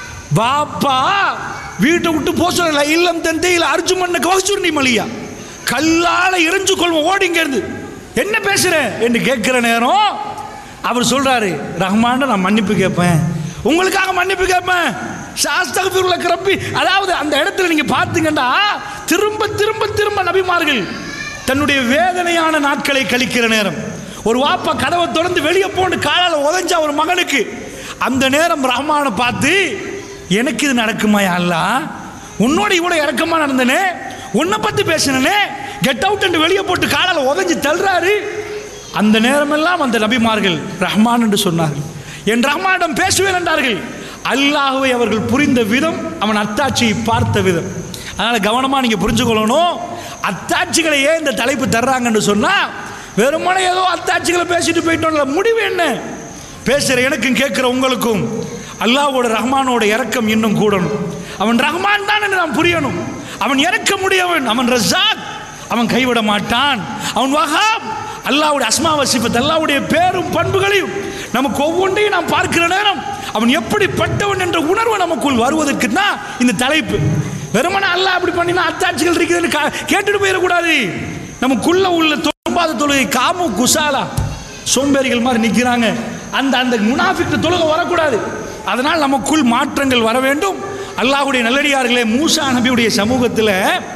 பாப்பா வீட்டை விட்டு போக சொல்லல இல்லம் தந்தையில் அர்ஜுமன்ன கவசூர்ணி மலியா கல்லால எரிஞ்சு கொள்வோம் ஓடி இங்க இருந்து என்ன பேசுற என்று கேட்கிற நேரம் அவர் சொல்றாரு ரஹ்மான் நான் மன்னிப்பு கேட்பேன் உங்களுக்காக மன்னிப்பு கேட்பேன் சாஸ்தகபிருள்ள கிரப்பி அதாவது அந்த இடத்துல நீங்க பார்த்தீங்கன்னா திரும்ப திரும்ப திரும்ப நபிமார்கள் தன்னுடைய வேதனையான நாட்களை கழிக்கிற நேரம் ஒரு வாப்பா கதவை திறந்து வெளியே போன்னு காலால் உதஞ்ச ஒரு மகனுக்கு அந்த நேரம் ரஹ்மானை பார்த்து எனக்கு இது நடக்குமா அல்லா உன்னோட இவ்வளோ இறக்கமா நடந்தனே உன்னை பத்தி பேசினனே கெட் அவுட் என்று வெளியே போட்டு காலால் உதஞ்சி தள்ளுறாரு அந்த நேரமெல்லாம் அந்த நபிமார்கள் ரஹ்மான் என்று சொன்னார்கள் என் ரஹ்மானிடம் பேசுவேன் என்றார்கள் அல்லாஹுவை அவர்கள் புரிந்த விதம் அவன் அத்தாட்சியை பார்த்த விதம் அதனால் கவனமாக நீங்கள் புரிஞ்சுக்கொள்ளணும் அத்தாட்சிகளை ஏன் இந்த தலைப்பு தர்றாங்கன்னு சொன்னால் வெறுமனே ஏதோ அத்தாட்சிகளை பேசிட்டு போயிட்டோம்ல முடிவு என்ன பேசுகிற எனக்கும் கேட்குற உங்களுக்கும் அல்லாஹ்வோட ரஹ்மானோட இறக்கம் இன்னும் கூடணும் அவன் ரஹ்மான் தான் என்று நாம் புரியணும் அவன் இறக்க முடியவன் அவன் ரஸாக் அவன் கைவிட மாட்டான் அவன் வஹாப் அல்லாவுடைய அஸ்மா வசிபத் அல்லாவுடைய பேரும் பண்புகளையும் நமக்கு ஒவ்வொன்றையும் நாம் பார்க்கிற நேரம் அவன் எப்படிப்பட்டவன் என்ற உணர்வு நமக்குள் வருவதற்கு தான் இந்த தலைப்பு வெறுமனே அல்லாஹ் அப்படி பண்ணினா அத்தாட்சிகள் இருக்குதுன்னு கா- கேட்டுட்டு போயிடக்கூடாது நமக்குள்ள உள்ள தொழும்பாத தொழுகை காமு குசாலா சோம்பேறிகள் மாதிரி நிற்கிறாங்க அந்த அந்த முனாஃபிக்கு தொழுகை வரக்கூடாது அதனால் நமக்குள் மாற்றங்கள் வர வேண்டும் அல்லாஹ்வுடைய நல்லடியார்களே மூசா நபியுடைய சமூகத்தில்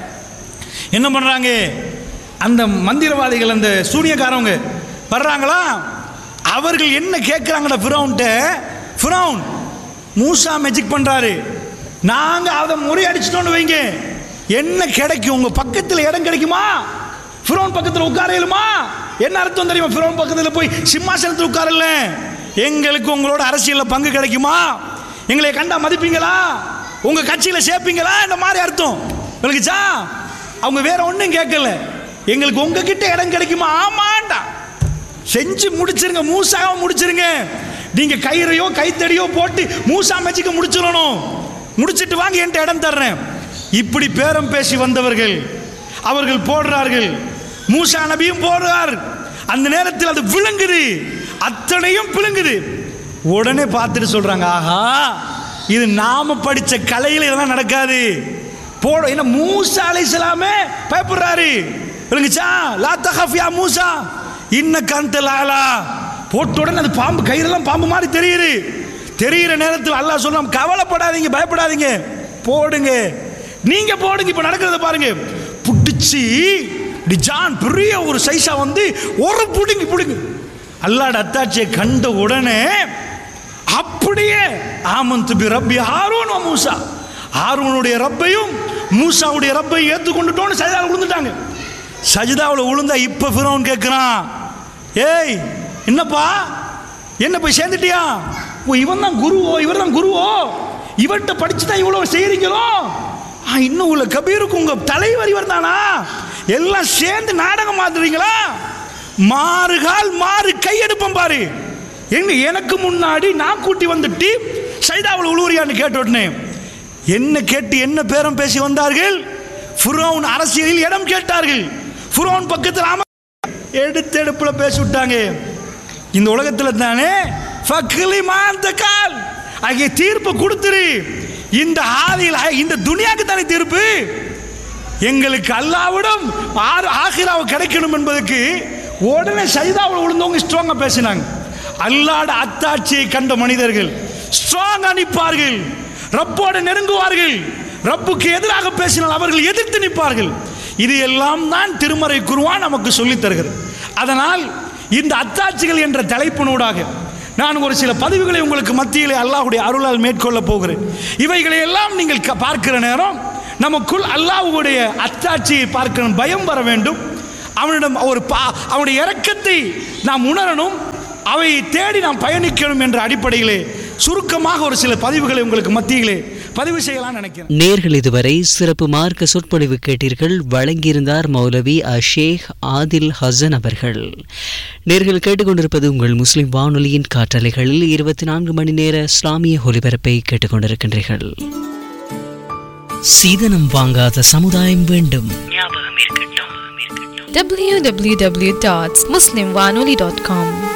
என்ன பண்ணுறாங்க அந்த மந்திரவாதிகள் அந்த சூனியக்காரவங்க வர்றாங்களா அவர்கள் என்ன கேட்குறாங்கடா ஃபிரௌன்ட்ட ஃபிரௌன் மூசா மெஜிக் பண்ணுறாரு நாங்கள் அதை முறியடிச்சிட்டோன்னு வைங்க என்ன கிடைக்கும் உங்கள் பக்கத்தில் இடம் கிடைக்குமா ஃபிரௌன் பக்கத்தில் உட்கார இயலுமா என்ன அர்த்தம் தெரியுமா ஃபிரௌன் பக்கத்தில் போய் சிம்மாசனத்தில் உட்காரல எங்களுக்கு உங்களோட அரசியலில் பங்கு கிடைக்குமா எங்களை கண்டா மதிப்பீங்களா உங்கள் கட்சியில் சேர்ப்பீங்களா இந்த மாதிரி அர்த்தம் விளக்குச்சா அவங்க வேற ஒன்றும் கேட்கல எங்களுக்கு உங்ககிட்ட இடம் கிடைக்குமா ஆமாண்டா செஞ்சு முடிச்சிருங்க மூசாவை முடிச்சிருங்க நீங்க கயிறையோ கைத்தடியோ போட்டு மூசா மேட்சுக்கு முடிச்சிடணும் முடிச்சிட்டு வாங்க என்கிட்ட இடம் தர்றேன் இப்படி பேரம் பேசி வந்தவர்கள் அவர்கள் போடுறார்கள் மூசா நபியும் போடுறார் அந்த நேரத்தில் அது விழுங்குது அத்தனையும் பிழுங்குது உடனே பார்த்துட்டு சொல்றாங்க ஆஹா இது நாம படிச்ச கலையில் இதெல்லாம் நடக்காது போட என்ன மூசா அலைஹிஸ்ஸலாமே பயப்படுறாரு விளங்குச்சா லா தஹஃப் யா மூசா இன்ன கந்த லாலா போட்ட உடனே அது பாம்பு கயிறெல்லாம் பாம்பு மாதிரி தெரியுது தெரியிற நேரத்தில் அல்லாஹ் சொல்றான் கவலைப்படாதீங்க பயப்படாதீங்க போடுங்க நீங்க போடுங்க இப்ப நடக்கிறத பாருங்க புடிச்சு இப்படி ஜான் பெரிய ஒரு சைஸா வந்து ஒரு புடுங்கி புடுங்கு அல்லாட அத்தாட்சியை கண்ட உடனே அப்படியே ஆமந்து பி ரப்பி ஹாரூன் வ மூசா ஹாரூனுடைய ரப்பையும் மூசாவுடைய ரப்பையும் ஏற்றுக்கொண்டுட்டோன்னு சஜிதாவில் விழுந்துட்டாங்க சஜிதாவில் விழுந்தா இப்போ ஃபிரௌன் கேட்குறான் ஏய் என்னப்பா என்ன போய் சேர்ந்துட்டியா ஓ இவன் தான் குருவோ இவர் தான் குருவோ இவர்கிட்ட படிச்சு தான் இவ்வளோ செய்கிறீங்களோ ஆ இன்னும் உள்ள கபீருக்கு உங்க தலைவர் இவர் தானா எல்லாம் சேர்ந்து நாடகம் மாத்துறீங்களா மாறுகால் மாறு கையெடுப்போம் பாரு எங்க எனக்கு முன்னாடி நான் கூட்டி வந்துட்டு சைதாவில் உழுவுறியான்னு கேட்ட உடனே என்ன கேட்டு என்ன பேரம் பேசி வந்தார்கள் ஃபுரோன் அரசியலில் இடம் கேட்டார்கள் ஃபுரோன் பக்கத்தில் அம எடுத்து எடுப்புல பேசி விட்டாங்க இந்த உலகத்தில் தானே ஃபக்லி மாந்த கால் ஆகிய தீர்ப்பு கொடுத்துரு இந்த ஆதியில் இந்த துனியாக்கு தானே தீர்ப்பு எங்களுக்கு அல்லாவிடம் ஆறு ஆகிராவை கிடைக்கணும் என்பதற்கு உடனே சைதாவில் விழுந்தவங்க ஸ்ட்ராங்கா பேசினாங்க அல்லாட அத்தாட்சியை கண்ட மனிதர்கள் ஸ்ட்ராங்கா நிற்பார்கள் ரப்போடு நெருங்குவார்கள் ரப்புக்கு எதிராக பேசினால் அவர்கள் எதிர்த்து நிற்பார்கள் இது எல்லாம் தான் திருமறை குருவான் நமக்கு சொல்லித் தருகிறது அதனால் இந்த அத்தாட்சிகள் என்ற தலைப்பினூடாக நான் ஒரு சில பதிவுகளை உங்களுக்கு மத்தியிலே அல்லாஹ்வுடைய அருளால் மேற்கொள்ள போகிறேன் இவைகளை எல்லாம் நீங்கள் க- பார்க்கிற நேரம் நமக்குள் அல்லாஹ்வுடைய அத்தாட்சியை பார்க்கிற பயம் வர வேண்டும் அவனிடம் ஒரு பா அவனுடைய இரக்கத்தை நாம் உணரணும் அவை தேடி நாம் பயணிக்கணும் என்ற அடிப்படையிலே சுருக்கமாக ஒரு சில பதிவுகளை உங்களுக்கு மத்தியிலே பதிவு செய்யலாம்னு நினைக்கிறேன் நேர்கள் இதுவரை சிறப்பு மார்க்க சொற்பொழிவு கேட்டீர்கள் வழங்கியிருந்தார் மௌலவி அஷேக் ஆதில் ஹசன் அவர்கள் நேர்கள் கேட்டுக்கொண்டிருப்பது உங்கள் முஸ்லிம் வானொலியின் காற்றலைகளில் இருபத்தி நான்கு மணி நேர இஸ்லாமிய ஒலிபரப்பை கேட்டுக்கொண்டிருக்கின்றீர்கள் சீதனம் வாங்காத சமுதாயம் வேண்டும் www.muslimwanoli.com